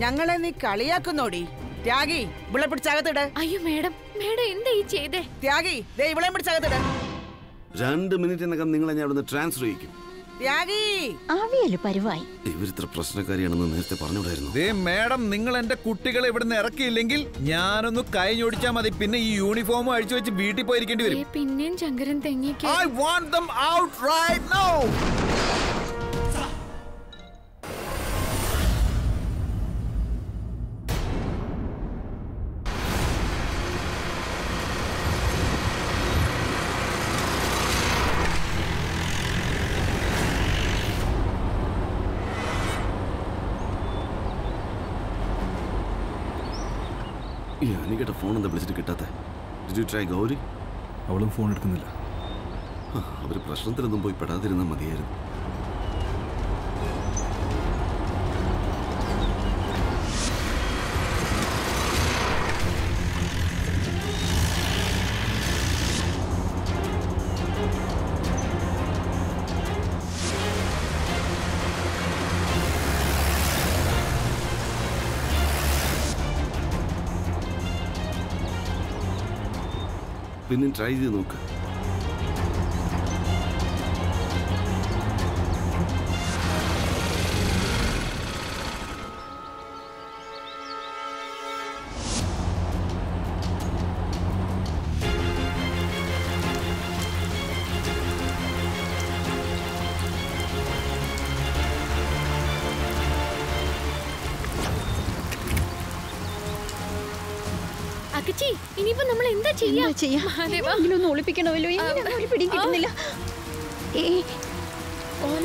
ഞങ്ങളെ നീ കളിയാക്കുന്നോടി ത്യാഗി ഇവിടെ പിടിച്ചകത്തിട് അയ്യോ മേഡം മേഡം എന്താ ഈ ചെയ്തേ ത്യാഗി ദേ ഇവിടെ പിടിച്ചകത്തിട് രണ്ട് മിനിറ്റിനകം നിങ്ങളെ ഞാൻ അവിടുന്ന് ട്രാൻസ്ഫർ ചെയ്യിക്കും ത്യാഗി ആവിയല് പരുവായി ഇവരിത്ര പ്രശ്നക്കാരിയാണെന്ന് നേരത്തെ പറഞ്ഞുകൂടായിരുന്നു ദേ മേഡം നിങ്ങൾ എന്റെ കുട്ടികളെ ഇവിടുന്ന് ഇറക്കിയില്ലെങ്കിൽ ഞാനൊന്ന് കഴിഞ്ഞോടിച്ചാ മതി പിന്നെ ഈ യൂണിഫോം അഴിച്ചു വെച്ച് വീട്ടിൽ പോയിരിക്കേണ്ടി ഏ, വരും പിന്നെയും ശങ്കരൻ തെങ്ങിക്ക് I want them out right now ഈ അനികയുടെ ഫോൺ എന്താ വിളിച്ചിട്ട് കിട്ടാത്ത ഡിഡ് യു ട്രൈ ഗൗരി അവളും ഫോൺ എടുക്കുന്നില്ല ആ, അവര് പ്രശ്നത്തിലൊന്നും പോയി പെടാതിരുന്നാൽ മതിയായിരുന്നു പിന്നെ ട്രൈ ചെയ്ത് നോക്ക് അക്കച്ചി ഇനിയിപ്പോ നമ്മൾ എന്താ ചെയ്യാ എന്താ ചെയ്യാ മഹാദേവാ. എങ്കിലും ഒന്ന് ഒളിപ്പിക്കണമല്ലോ എങ്ങനെ ഒരു പിടിയും കിട്ടുന്നില്ല ഏ ഓല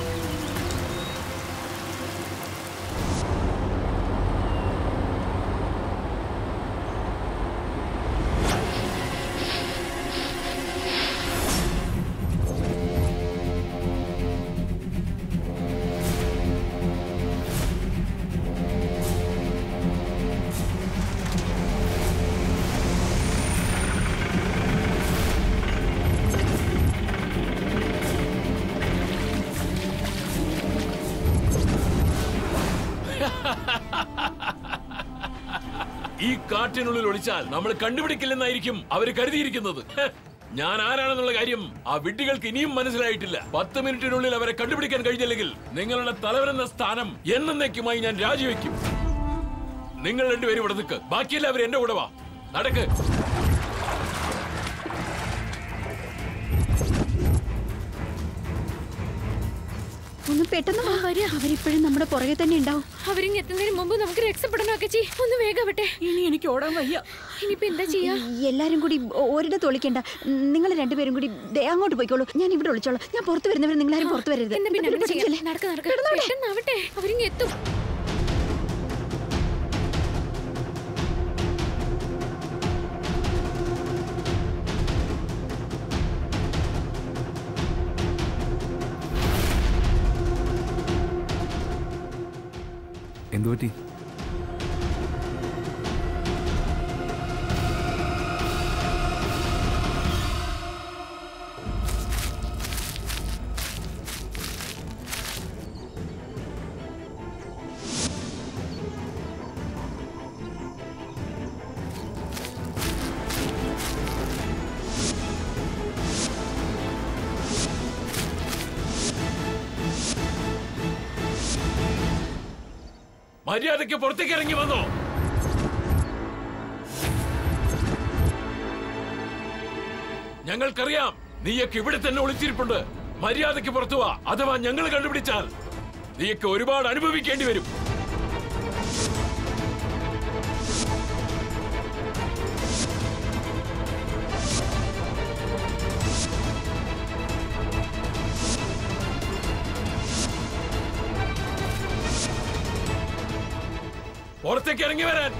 ഈ കാട്ടിനുള്ളിൽ ഒളിച്ചാൽ നമ്മൾ കണ്ടുപിടിക്കില്ലെന്നായിരിക്കും അവര് കരുതിയിരിക്കുന്നത് ഹെ, ഞാൻ ആരാണെന്നുള്ള കാര്യം ആ വിഡ്ഢികൾക്ക് ഇനിയും മനസ്സിലായിട്ടില്ല പത്ത് മിനിറ്റിനുള്ളിൽ അവരെ കണ്ടുപിടിക്കാൻ കഴിഞ്ഞില്ലെങ്കിൽ നിങ്ങളുടെ തലവരെന്ന സ്ഥാനം എന്നേക്കുമായി ഞാൻ രാജിവെക്കും നിങ്ങൾ രണ്ടുപേരും ഇവിടെ നിൽക്ക് ബാക്കിയെല്ലാവരും എന്റെ കൂടെ വാ നടക്ക് ഒന്ന് പെട്ടെന്ന് വാ അവരിപ്പോഴും നമ്മുടെ പുറകെ തന്നെ ഉണ്ടാവും അവരിങ്ങ് എത്തുന്നതിന് മുമ്പ് നമുക്ക് രക്ഷപ്പെടണം അക്കച്ചി ഒന്ന് വേഗാവട്ടെ ഇനി എനിക്ക് ഓടാൻ വയ്യ ഇനിയിപ്പോ എന്താ ചെയ്യാ എല്ലാരും കൂടി ഒരിടത്ത് ഒളിക്കണ്ട നിങ്ങൾ രണ്ടുപേരും കൂടി ദേ അങ്ങോട്ട് പോയിക്കോളൂ ഞാൻ ഇവിടെ ഒളിച്ചോളാം ഞാൻ പുറത്ത് വരുന്നവർ നിങ്ങളാരും പുറത്ത് വരരുത് എന്നാ പിന്നെ അങ്ങനെ ചെയ്യാം. ചെല്ലേ. നടക്ക് നടക്ക് പെട്ടെന്നാവട്ടെ അവരിങ്ങ് എത്തും എന്തു പറ്റി മര്യാദയ്ക്ക് പുറത്തേക്ക് ഇറങ്ങി വന്നോ ഞങ്ങൾക്കറിയാം നീയൊക്കെ ഇവിടെ തന്നെ ഒളിച്ചിരിപ്പുണ്ട് മര്യാദയ്ക്ക് പുറത്തു വാ അഥവാ ഞങ്ങൾ കണ്ടുപിടിച്ചാൽ നീയൊക്കെ ഒരുപാട് അനുഭവിക്കേണ്ടി വരും പുറത്തേക്ക് ഇറങ്ങി വരാൻ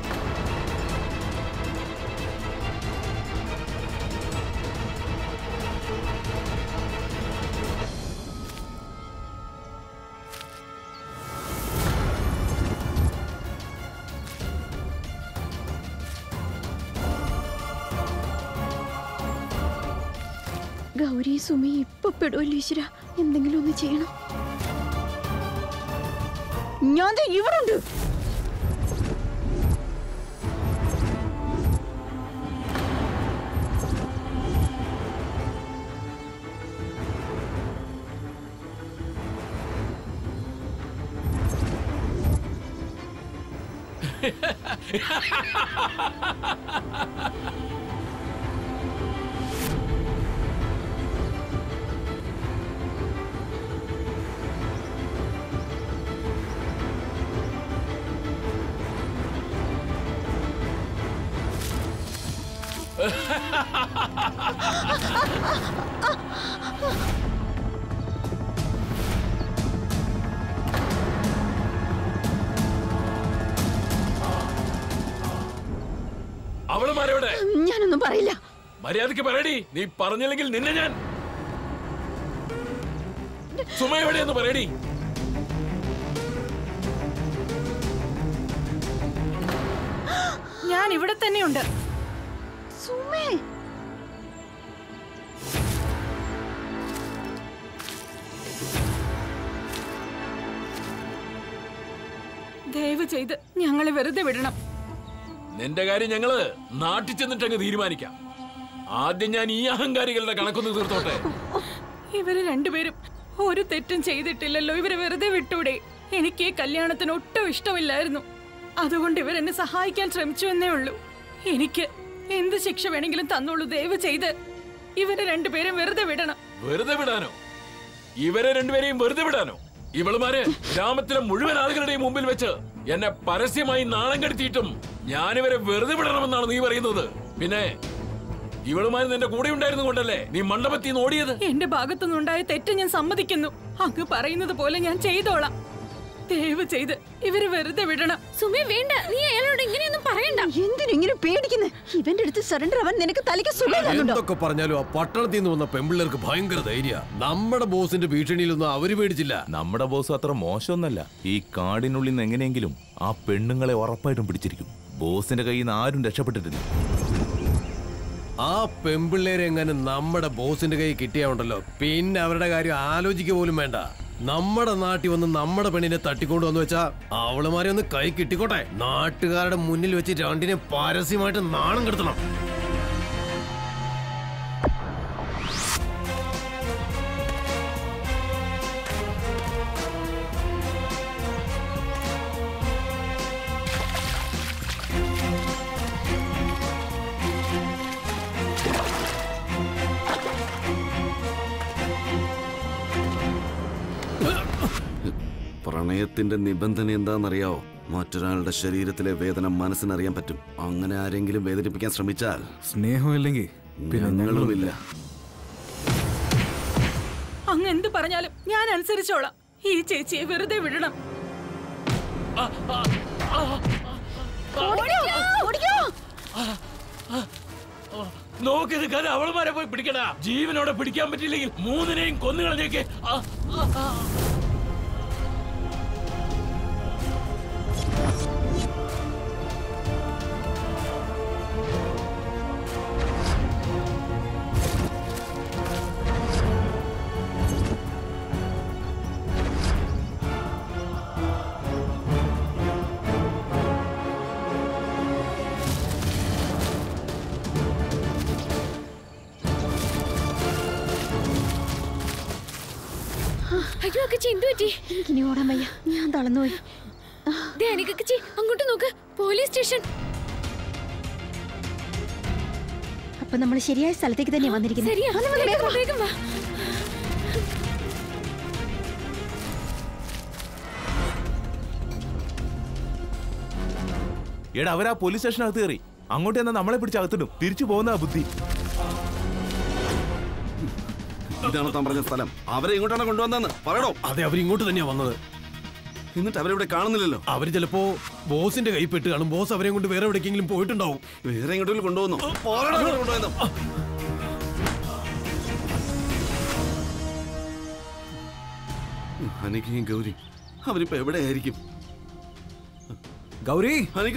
ഗൗരി സുമി ഇപ്പൊ പെടുമല്ലോ ഈശ്വര എന്തെങ്കിലും ഒന്ന് ചെയ്യണം ഞാൻ ദേ ഇവിടെ ഉണ്ട് അവളുമാരെവിടെ ഞാനൊന്നും പറയില്ല മര്യാദക്ക് പറയടി നീ പറഞ്ഞില്ലെങ്കിൽ നിന്നെ ഞാൻ സുമ എവിടെയെന്ന് പറയടി ഞാൻ ഇവിടെ തന്നെയുണ്ട് സുമേ ദയവ് ചെയ്ത് ഞങ്ങളെ വെറുതെ വിടണം നിന്റെ കാര്യം ഞങ്ങള് നാട്ടിൽ ചെന്നിട്ടങ്ങ് തീരുമാനിക്കാം ആദ്യം ഞാൻ ഈ അഹങ്കാരികളുടെ കണക്കൊന്ന് തീർത്തോട്ടെ ഇവര് രണ്ടുപേരും ഒരു തെറ്റും ചെയ്തിട്ടില്ലല്ലോ ഇവരെ വെറുതെ വിട്ടൂടെ എനിക്ക് ഈ കല്യാണത്തിന് ഒട്ടും ഇഷ്ടമില്ലായിരുന്നു അതുകൊണ്ട് ഇവരെന്നെ സഹായിക്കാൻ ശ്രമിച്ചു എന്നേ ഉള്ളൂ എനിക്ക് എന്ത് ശിക്ഷ വേണമെങ്കിലും തന്നോളൂ ദയവ് ചെയ്ത് ഇവരെ രണ്ടുപേരും വെറുതെ വിടണം വെറുതെ വിടാനോ ഇവരെ രണ്ടുപേരെയും വെറുതെ വിടാനോ ഇവളുമാര് ഗ്രാമത്തിലെ മുഴുവൻ ആളുകളുടെയും മുമ്പിൽ വെച്ച് എന്നെ പരസ്യമായി നാണം കെടുത്തിയിട്ടും ഞാനിവരെ വെറുതെ വിടണമെന്നാണ് നീ പറയുന്നത് പിന്നെ ഇവളുമാര് നിന്റെ കൂടെ ഉണ്ടായിരുന്നു കൊണ്ടല്ലേ നീ മണ്ഡപത്തിൽ നിന്ന് ഓടിയത് എന്റെ ഭാഗത്തുനിന്നുണ്ടായ തെറ്റ് ഞാൻ സമ്മതിക്കുന്നു അങ്ങ് പറയുന്നത് പോലെ ഞാൻ ചെയ്തോളാം ദയവ് ചെയ്ത് ഇവരെ വെറുതെ വിടണം സുമി വേണ്ട നീ അയാളോട് ഇങ്ങനെയൊന്നും പറയണ്ട എന്തിനിങ്ങനെ പേടിക്കുന്നത് ഇവന്റെ അടുത്ത് സറണ്ടർ ആവാൻ നിനക്ക് തലയ്ക്ക് സുഖം തന്നുണ്ടോ എന്തൊക്കെ പറഞ്ഞാലും ആ പട്ടണത്തിൽ നിന്ന് വന്ന പെമ്പിള്ളേർക്ക് ഭയങ്കര ധൈര്യ നമ്മുടെ ബോസിന്റെ ഭീഷണിയിലൊന്നും അവര് പേടിച്ചില്ല നമ്മുടെ ബോസ് അത്ര മോശമൊന്നല്ല ഈ കാടിനുള്ളിൽ നിന്ന് എങ്ങനെയെങ്കിലും ആ പെണ്ണുങ്ങളെ ഉറപ്പായിട്ടും പിടിച്ചിരിക്കും ബോസിന്റെ കയ്യിൽ നിന്ന് ആരും രക്ഷപ്പെട്ടിട്ടില്ല ആ പെമ്പിള്ളേരെ എങ്ങനെ നമ്മുടെ ബോസിന്റെ കൈ കിട്ടിയാവുണ്ടല്ലോ പിന്നെ അവരുടെ കാര്യം ആലോചിക്കുക പോലും വേണ്ട നമ്മുടെ നാട്ടിൽ വന്ന് നമ്മുടെ പെണ്ണിനെ തട്ടിക്കൊണ്ടു വന്നു വെച്ചാ അവളുമാരെ ഒന്ന് കൈ കിട്ടിക്കോട്ടെ നാട്ടുകാരുടെ മുന്നിൽ വെച്ച് രണ്ടിനെ പരസ്യമായിട്ട് നാണം കെടുത്തണം പ്രണയത്തിന്റെ നിബന്ധന എന്താണെന്നറിയാവോ മറ്റൊരാളുടെ ശരീരത്തിലെ വേദന മനസ്സിനറിയാൻ പറ്റും അങ്ങനെ ആരെങ്കിലും വേദനിപ്പിക്കാൻ ശ്രമിച്ചാൽ സ്നേഹമില്ലെങ്കിൽ പിന്നെ ഞങ്ങളുമില്ല അങ്ങ് എന്ത് പറഞ്ഞാലും ഞാൻ അനുസരിച്ചോളാം ഈ ചേച്ചിയെ വെറുതെ വിടണം നോക്കിയത് കഥ അവളുമാരെ പോയി പിടിക്കടാ ജീവനോടെ പിടിക്കാൻ പറ്റില്ലെങ്കിൽ മൂന്നിനെയും കൊന്നുകളഞ്ഞേക്ക് ആ, ആ, ആ. അയ്യോ അക്കച്ചി എന്തു പറ്റി എനിക്കിനി ഓടാൻ വയ്യ ഞാൻ തളർന്നുപോയി ദേ അനിക്കച്ചി അങ്ങോട്ട് നോക്ക് പോലീസ് സ്റ്റേഷൻ അപ്പൊ നമ്മൾ ശരിയായ സ്ഥലത്തേക്ക് തന്നെയാ വന്നിരിക്കുന്നത് ശരിയാ ആ, നമ്മൾ വേഗം വേഗം വാ, വാ. വേഗം വാ എടാ അവരാ പോലീസ് സ്റ്റേഷനകത്ത് കയറി അങ്ങോട്ട് ചെന്നാൽ നമ്മളെ പിടിച്ച് അകത്തിടും തിരിച്ചു പോകുന്ന ബുദ്ധി ഇതാണ് താൻ പറഞ്ഞ സ്ഥലം അവരെ ഇങ്ങോട്ടാണ് കൊണ്ടുവന്നെന്ന് പറയണോ അതെ അവരിങ്ങോട്ട് തന്നെയാ വന്നത് എന്നിട്ട് അവരിവിടെ കാണുന്നില്ലല്ലോ അവര് ചിലപ്പോ ബോസിന്റെ കൈ പെട്ട് കാണും ബോസ് അവരെ കൊണ്ട് വേറെ എവിടേക്കെങ്കിലും പോയിട്ടുണ്ടാവും വേറെ എങ്ങോട്ടെങ്കിലും കൊണ്ടുവന്നു പറയണോ അവരെ കൊണ്ടുപോയെന്ന്. അനികയും ഗൗരി അവരിപ്പോ എവിടെയായിരിക്കും ഗൗരി അനിക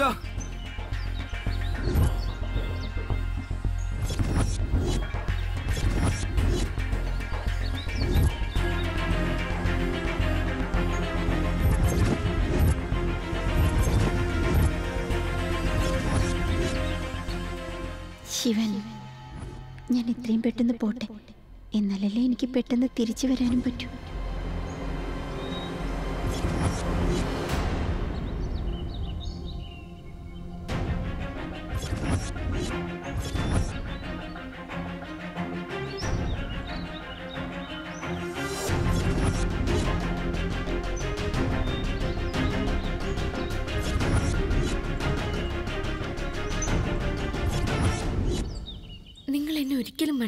ശിവൻ ഞാൻ ഇത്രയും പെട്ടെന്ന് പോട്ടെ എന്നാലല്ലേ എനിക്ക് പെട്ടെന്ന് തിരിച്ചു വരാനും പറ്റൂ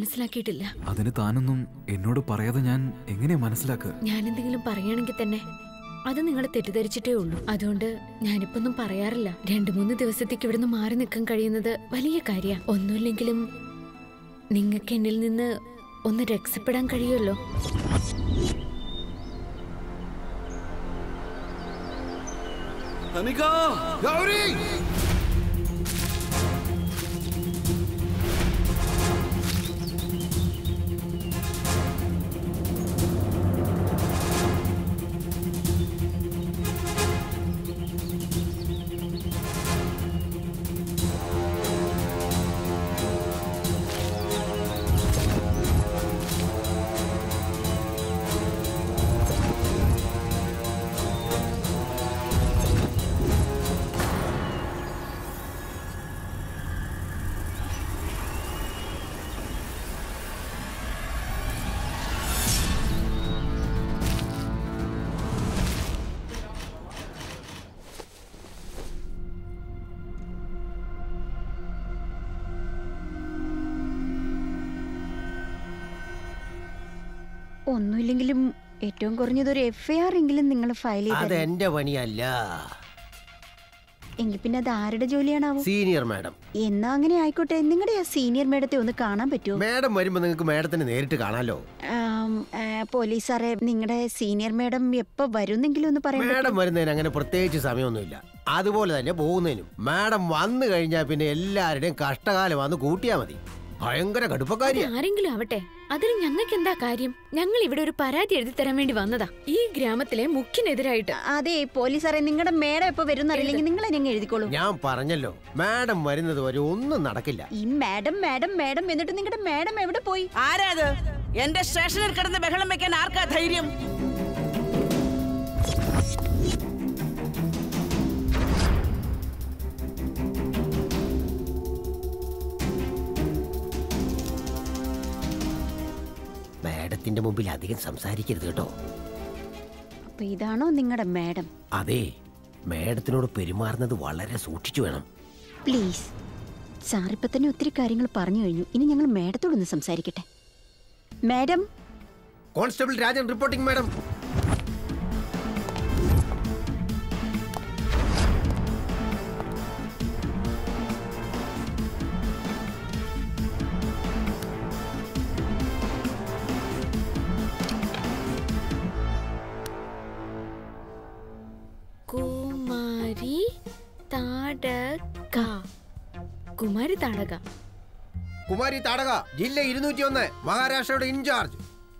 മനസ്സിലാക്കിയിട്ടില്ല അതിന് താനൊന്നും എന്നോട് പറയാതെ ഞാൻ എങ്ങനെയാ മനസ്സിലാക്കുക ഞാൻ എന്തെങ്കിലും പറയുകയാണെങ്കിൽ തന്നെ അത് നിങ്ങൾ തെറ്റിദ്ധരിച്ചിട്ടേ ഉള്ളൂ അതുകൊണ്ട് ഞാനിപ്പൊന്നും പറയാറില്ല രണ്ടു മൂന്ന് ദിവസത്തേക്ക് ഇവിടുന്ന് മാറി നിൽക്കാൻ കഴിയുന്നത് വലിയ കാര്യ ഒന്നുമില്ലെങ്കിലും നിങ്ങൾക്ക് എന്നിൽ നിന്ന് ഒന്ന് രക്ഷപ്പെടാൻ കഴിയുമല്ലോ അനിക ഗൗരി ഒന്നുമില്ലെങ്കിലും ഏറ്റവും കുറഞ്ഞത് ഒരു എഫ് ഐ ആർ എങ്കിലും നിങ്ങൾ ഫയൽ ചെയ്ത് അതെന്റെ പണിയല്ല എങ്കിൽ പിന്നെ അത് ആരുടെ ജോലിയാണാവോ സീനിയർ മാഡം എന്നാ അങ്ങനെ ആയിക്കോട്ടെ നിങ്ങളുടെ ആ സീനിയർ മേഡത്തെ ഒന്ന് കാണാൻ പറ്റുമോ മാഡം വരുമ്പോ നിങ്ങൾക്ക് മാഡത്തിനെ നേരിട്ട് കാണാലോ ആം, ആ, പോലീസ് സാറേ നിങ്ങളുടെ സീനിയർ മേഡം എപ്പോ വരുന്നെങ്കിലും ഒന്ന് പറയാൻ പറ്റുമോ? മാഡം വരുന്നതിന് അങ്ങനെ പ്രത്യേകിച്ച് സമയമൊന്നുമില്ല അതുപോലെ തന്നെ പോകുന്നതിനും മാഡം വന്നു കഴിഞ്ഞാൽ പിന്നെ എല്ലാവരുടെയും കഷ്ടകാലം വന്ന് കൂട്ടിയാ മതി ഭയങ്കര കടുപ്പക്കാരിയാ ആരെങ്കിലും ആവട്ടെ അതിന് ഞങ്ങൾക്ക് എന്താ കാര്യം ഞങ്ങൾ ഇവിടെ ഒരു പരാതി എഴുതി തരാൻ വേണ്ടി വന്നതാ ഈ ഗ്രാമത്തിലെ മുഖ്യനെതിരായിട്ട് അതെ പോലീസ് സാറേ നിങ്ങളുടെ മേഡം എപ്പോ വരും അറിയില്ലെങ്കിൽ നിങ്ങൾ എന്നെ എഴുതിക്കോളൂ ഞാൻ പറഞ്ഞല്ലോ മാഡം വരുന്നത് വരെ ഒന്നും നടക്കില്ല ഈ മാഡം മാഡം മാഡം എന്നിട്ട് നിങ്ങളുടെ മാഡം എവിടെ പോയി ആരാത് എന്റെ സ്റ്റേഷനിൽ കിടന്ന് ബഹളം വെക്കാൻ ആർക്കാ ധൈര്യം മാഡത്തിന്റെ മുമ്പിൽ അധികം സംസാരിക്കരുത് കേട്ടോ അപ്പൊ ഇതാണോ നിങ്ങളുടെ മാഡം അതെ മാഡത്തിനോട് പെരുമാറുന്നത് വളരെ സൂക്ഷിച്ചു വേണം പ്ലീസ് സാർ ഇപ്പൊ തന്നെ ഒത്തിരി കാര്യങ്ങൾ പറഞ്ഞു കഴിഞ്ഞു ഇനി ഞങ്ങൾ മാഡത്തോടൊന്ന് സംസാരിക്കട്ടെ madam constable Rajan reporting madam Kumari Thadaka Kumari Thadaka Kumari Thadaka ജില്ല ഇരുന്നൂറ്റി ഒന്ന് മഹാരാഷ്ട്രയുടെ ഇൻചാർജ്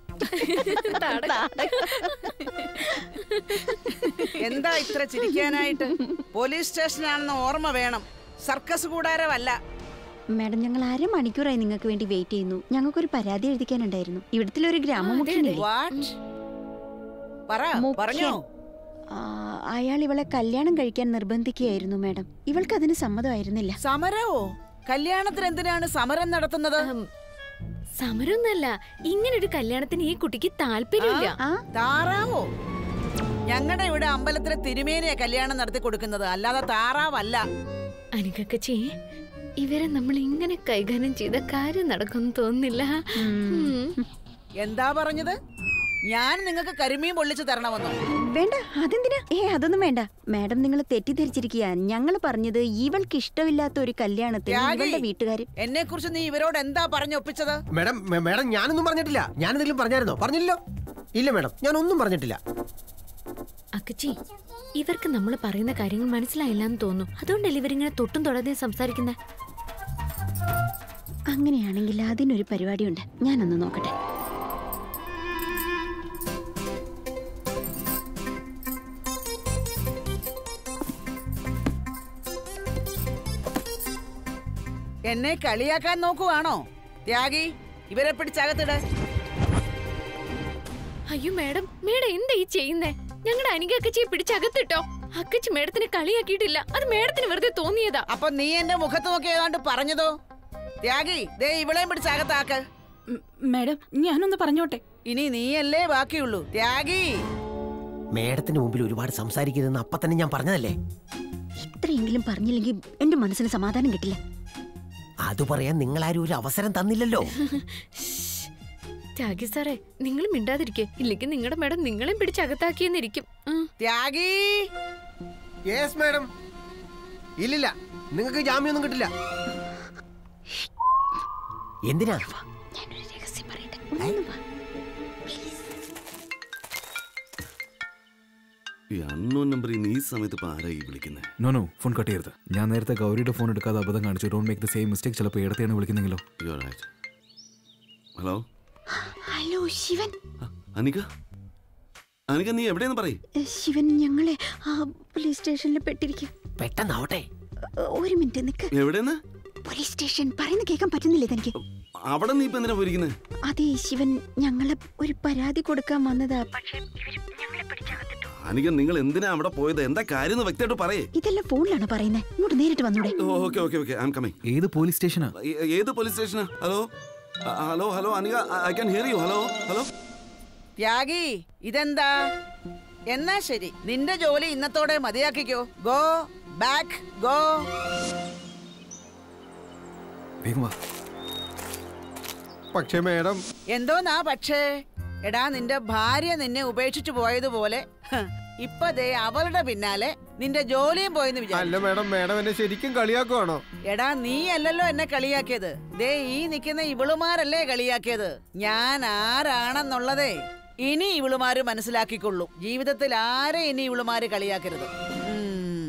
എന്താ ഇത്ര ചിരിക്കാനായിട്ട് പോലീസ് സ്റ്റേഷനാണെന്ന് ഓർമ്മ വേണം സർക്കസ് കൂടാരമല്ല മാഡം ഞങ്ങൾ അരമണിക്കൂറായി നിങ്ങൾക്ക് വേണ്ടി വെയിറ്റ് ചെയ്യുന്നു ഞങ്ങൾക്കൊരു പരാതി എഴുതിക്കാനുണ്ടായിരുന്നു ഇവിടത്തിലെ ഒരു ഗ്രാമമുഖ്യനില്ലേ വാട്ട് പറ മുഖ്യൻ. പറഞ്ഞോ ആ, അയാൾ ഇവളെ കല്യാണം കഴിക്കാൻ നിർബന്ധിക്കുകയായിരുന്നു മാഡം ഇവൾക്ക് അതിന് സമ്മതമായിരുന്നില്ല സമരവോ കല്യാണത്തിന് എന്തിനാണ് സമരം നടത്തുന്നത് സമരമൊന്നല്ല ഇങ്ങനൊരു കല്യാണത്തിന് ഈ കുട്ടിക്ക് താല്പര്യമില്ല ആ താറാവോ ഞങ്ങളുടെ ഇവിടെ അമ്പലത്തിലെ തിരുമേനിയെ കല്യാണം നടത്തി കൊടുക്കുന്നത് അല്ലാതെ താറാവല്ല അനികക്കച്ചി ഇവരെ നമ്മൾ ഇങ്ങനെ കൈകാര്യം ചെയ്ത കാര്യം നടക്കുമെന്ന് തോന്നുന്നില്ല ഉം. എന്താ പറഞ്ഞത് ഞാൻ നിങ്ങൾക്ക് കരിമീൻ പൊള്ളിച്ചു തരണമെന്നോ വേണ്ട അതെന്തിനാ ഏ അതൊന്നും വേണ്ട മാഡം നിങ്ങൾ തെറ്റിദ്ധരിച്ചിരിക്കുക ഞങ്ങൾ പറഞ്ഞത് ഇവൾക്ക് ഇഷ്ടമില്ലാത്ത ഒരു കല്യാണത്തിന് ത്യാഗി. ഇവളുടെ വീട്ടുകാർ എന്നെ കുറിച്ച് നീ ഇവരോട് എന്താ പറഞ്ഞൊപ്പിച്ചത് മാഡം മ- മാഡം ഞാനൊന്നും പറഞ്ഞിട്ടില്ല ഞാൻ എന്തെങ്കിലും പറഞ്ഞായിരുന്നോ പറഞ്ഞില്ലല്ലോ ഇല്ല മാഡം ഞാൻ ഒന്നും പറഞ്ഞിട്ടില്ല അക്കച്ചി ഇവർക്ക് നമ്മൾ പറയുന്ന കാര്യങ്ങൾ മനസ്സിലായില്ല എന്ന് തോന്നുന്നു അതുകൊണ്ടല്ലേ ഇവരിങ്ങനെ തൊട്ടും തൊടാതെ സംസാരിക്കുന്നത് അങ്ങനെയാണെങ്കിൽ അതിനൊരു പരിപാടിയുണ്ട് ഞാനൊന്ന് നോക്കട്ടെ എന്നെ കളിയാക്കാൻ നോക്കുവാണോ ത്യാഗി ഇവരെ പിടിച്ചകത്തിട് അയ്യോ മാഡം മേഡം എന്താ ഈ ചെയ്യുന്നേ ഞങ്ങളുടെ അനിക അക്കച്ചിയെ പിടിച്ചകത്തിട്ടോ അക്കച്ചി മേഡത്തിന് കളിയാക്കിയിട്ടില്ല അത് മേഡത്തിന് വെറുതെ തോന്നിയതാ അപ്പൊ നീ എന്റെ മുഖത്ത് നോക്കി ഏതാണ്ട് പറഞ്ഞതോ ത്യാഗി ദേ ഇവളെയും പിടിച്ചകത്താക്ക് മാഡം ഞാനൊന്ന് പറഞ്ഞോട്ടെ ഇനി നീയല്ലേ ബാക്കിയുള്ളൂ ത്യാഗി മാഡത്തിന് മുമ്പിൽ ഒരുപാട് സംസാരിക്കരുതെന്ന് അപ്പൊ തന്നെ ഞാൻ പറഞ്ഞതല്ലേ ഇത്രയെങ്കിലും പറഞ്ഞില്ലെങ്കിൽ എന്റെ മനസ്സിന് സമാധാനം കിട്ടില്ല അത് പറയാൻ നിങ്ങളാരും ഒരു അവസരം തന്നില്ലല്ലോ ത്യാഗി സാറേ നിങ്ങൾ മിണ്ടാതിരിക്കെ ഇല്ലെങ്കിൽ നിങ്ങളുടെ മേഡം നിങ്ങളെയും പിടിച്ചകത്താക്കിയെന്നിരിക്കും ഉം. ത്യാഗി യെസ് മാഡം ഇല്ലില്ല നിങ്ങൾക്ക് ജാമ്യമൊന്നും കിട്ടില്ല എന്തിനാ ഞാനൊരു രഹസ്യം പറയട്ടെ ഒന്ന് വാ. ഈ അണ്ണോൻ നമ്പർ ഈ സമയത്ത് ഇപ്പൊ ആരാ ഈ വിളിക്കുന്നത് നോ നോ ഫോൺ കട്ട് ചെയ്യരുത് ഞാൻ നേരത്തെ ഗൗരിയുടെ ഫോൺ എടുക്കാതെ അബദ്ധം കാണിച്ചു don't make the same mistake ചിലപ്പോൾ ഇടത്തെയാണ് വിളിക്കുന്നെങ്കിലോ you are right hello hello Shivan Anika Anika നീ എവിടെയെന്ന് പറയ് ഏ, ശിവൻ ഞങ്ങളെ ആ പോലീസ് സ്റ്റേഷനിൽ പെട്ടിരിക്കും പെട്ടെന്നാവട്ടെ ഒരു മിനിറ്റ് നിക്ക് എവിടെന്ന് പോലീസ് സ്റ്റേഷൻ പറയുന്ന കേൾക്കാൻ പറ്റുന്നില്ലേ തനിക്ക് അവിടെ നീ ഇപ്പൊ എന്തിനാ പോയിരിക്കുന്നത് അതെ ശിവൻ ഞങ്ങളെ ഒരു പരാതി കൊടുക്കാൻ വന്നതാ പക്ഷേ ഇവര് ഞങ്ങളെ പിടിച്ചകത്തിട്ടു അനിക നിങ്ങൾ എന്തിനാ അവിടെ പോയത് എന്താ കാര്യം എന്ന് വ്യക്തമായിട്ട് പറയേ ഇതെല്ലാം ഫോണിലാണ് പറയുന്നത് ഇങ്ങോട്ട് നേരിട്ട് വന്നൂടെ okay okay okay I'm coming ഏത് പോലീസ് സ്റ്റേഷനാ ഏത് പോലീസ് സ്റ്റേഷനാ hello hello hello Anika I can hear you hello hello Tyagi ഇതെന്താ എന്നാ ശരി നിന്റെ ജോലി ഇന്നത്തോടെ മതിയാക്കിക്കോ ഗോ ബാക്ക് ഗോ വേഗം വാ പക്ഷേ മാഡം എന്തോന്നാ പക്ഷേ എടാ നിന്റെ ഭാര്യ നിന്നെ ഉപേക്ഷിച്ചു പോയതുപോലെ ഹ്, ഇപ്പൊ ദേ അവളുടെ പിന്നാലെ നിന്റെ ജോലിയും പോയെന്ന് വിചാരിച്ചു അല്ല മാഡം മാഡം എന്നെ ശരിക്കും കളിയാക്കുവാണോ എടാ നീ അല്ലല്ലോ എന്നെ കളിയാക്കിയത് ദേ ഈ നിൽക്കുന്ന ഇവളുമാരല്ലേ കളിയാക്കിയത് ഞാൻ ആരാണെന്നുള്ളതേ ഇനി ഇവളുമാര് മനസ്സിലാക്കിക്കൊള്ളൂ ജീവിതത്തിൽ ആരെ ഇനി ഇവളുമാര് കളിയാക്കരുത് ഉം.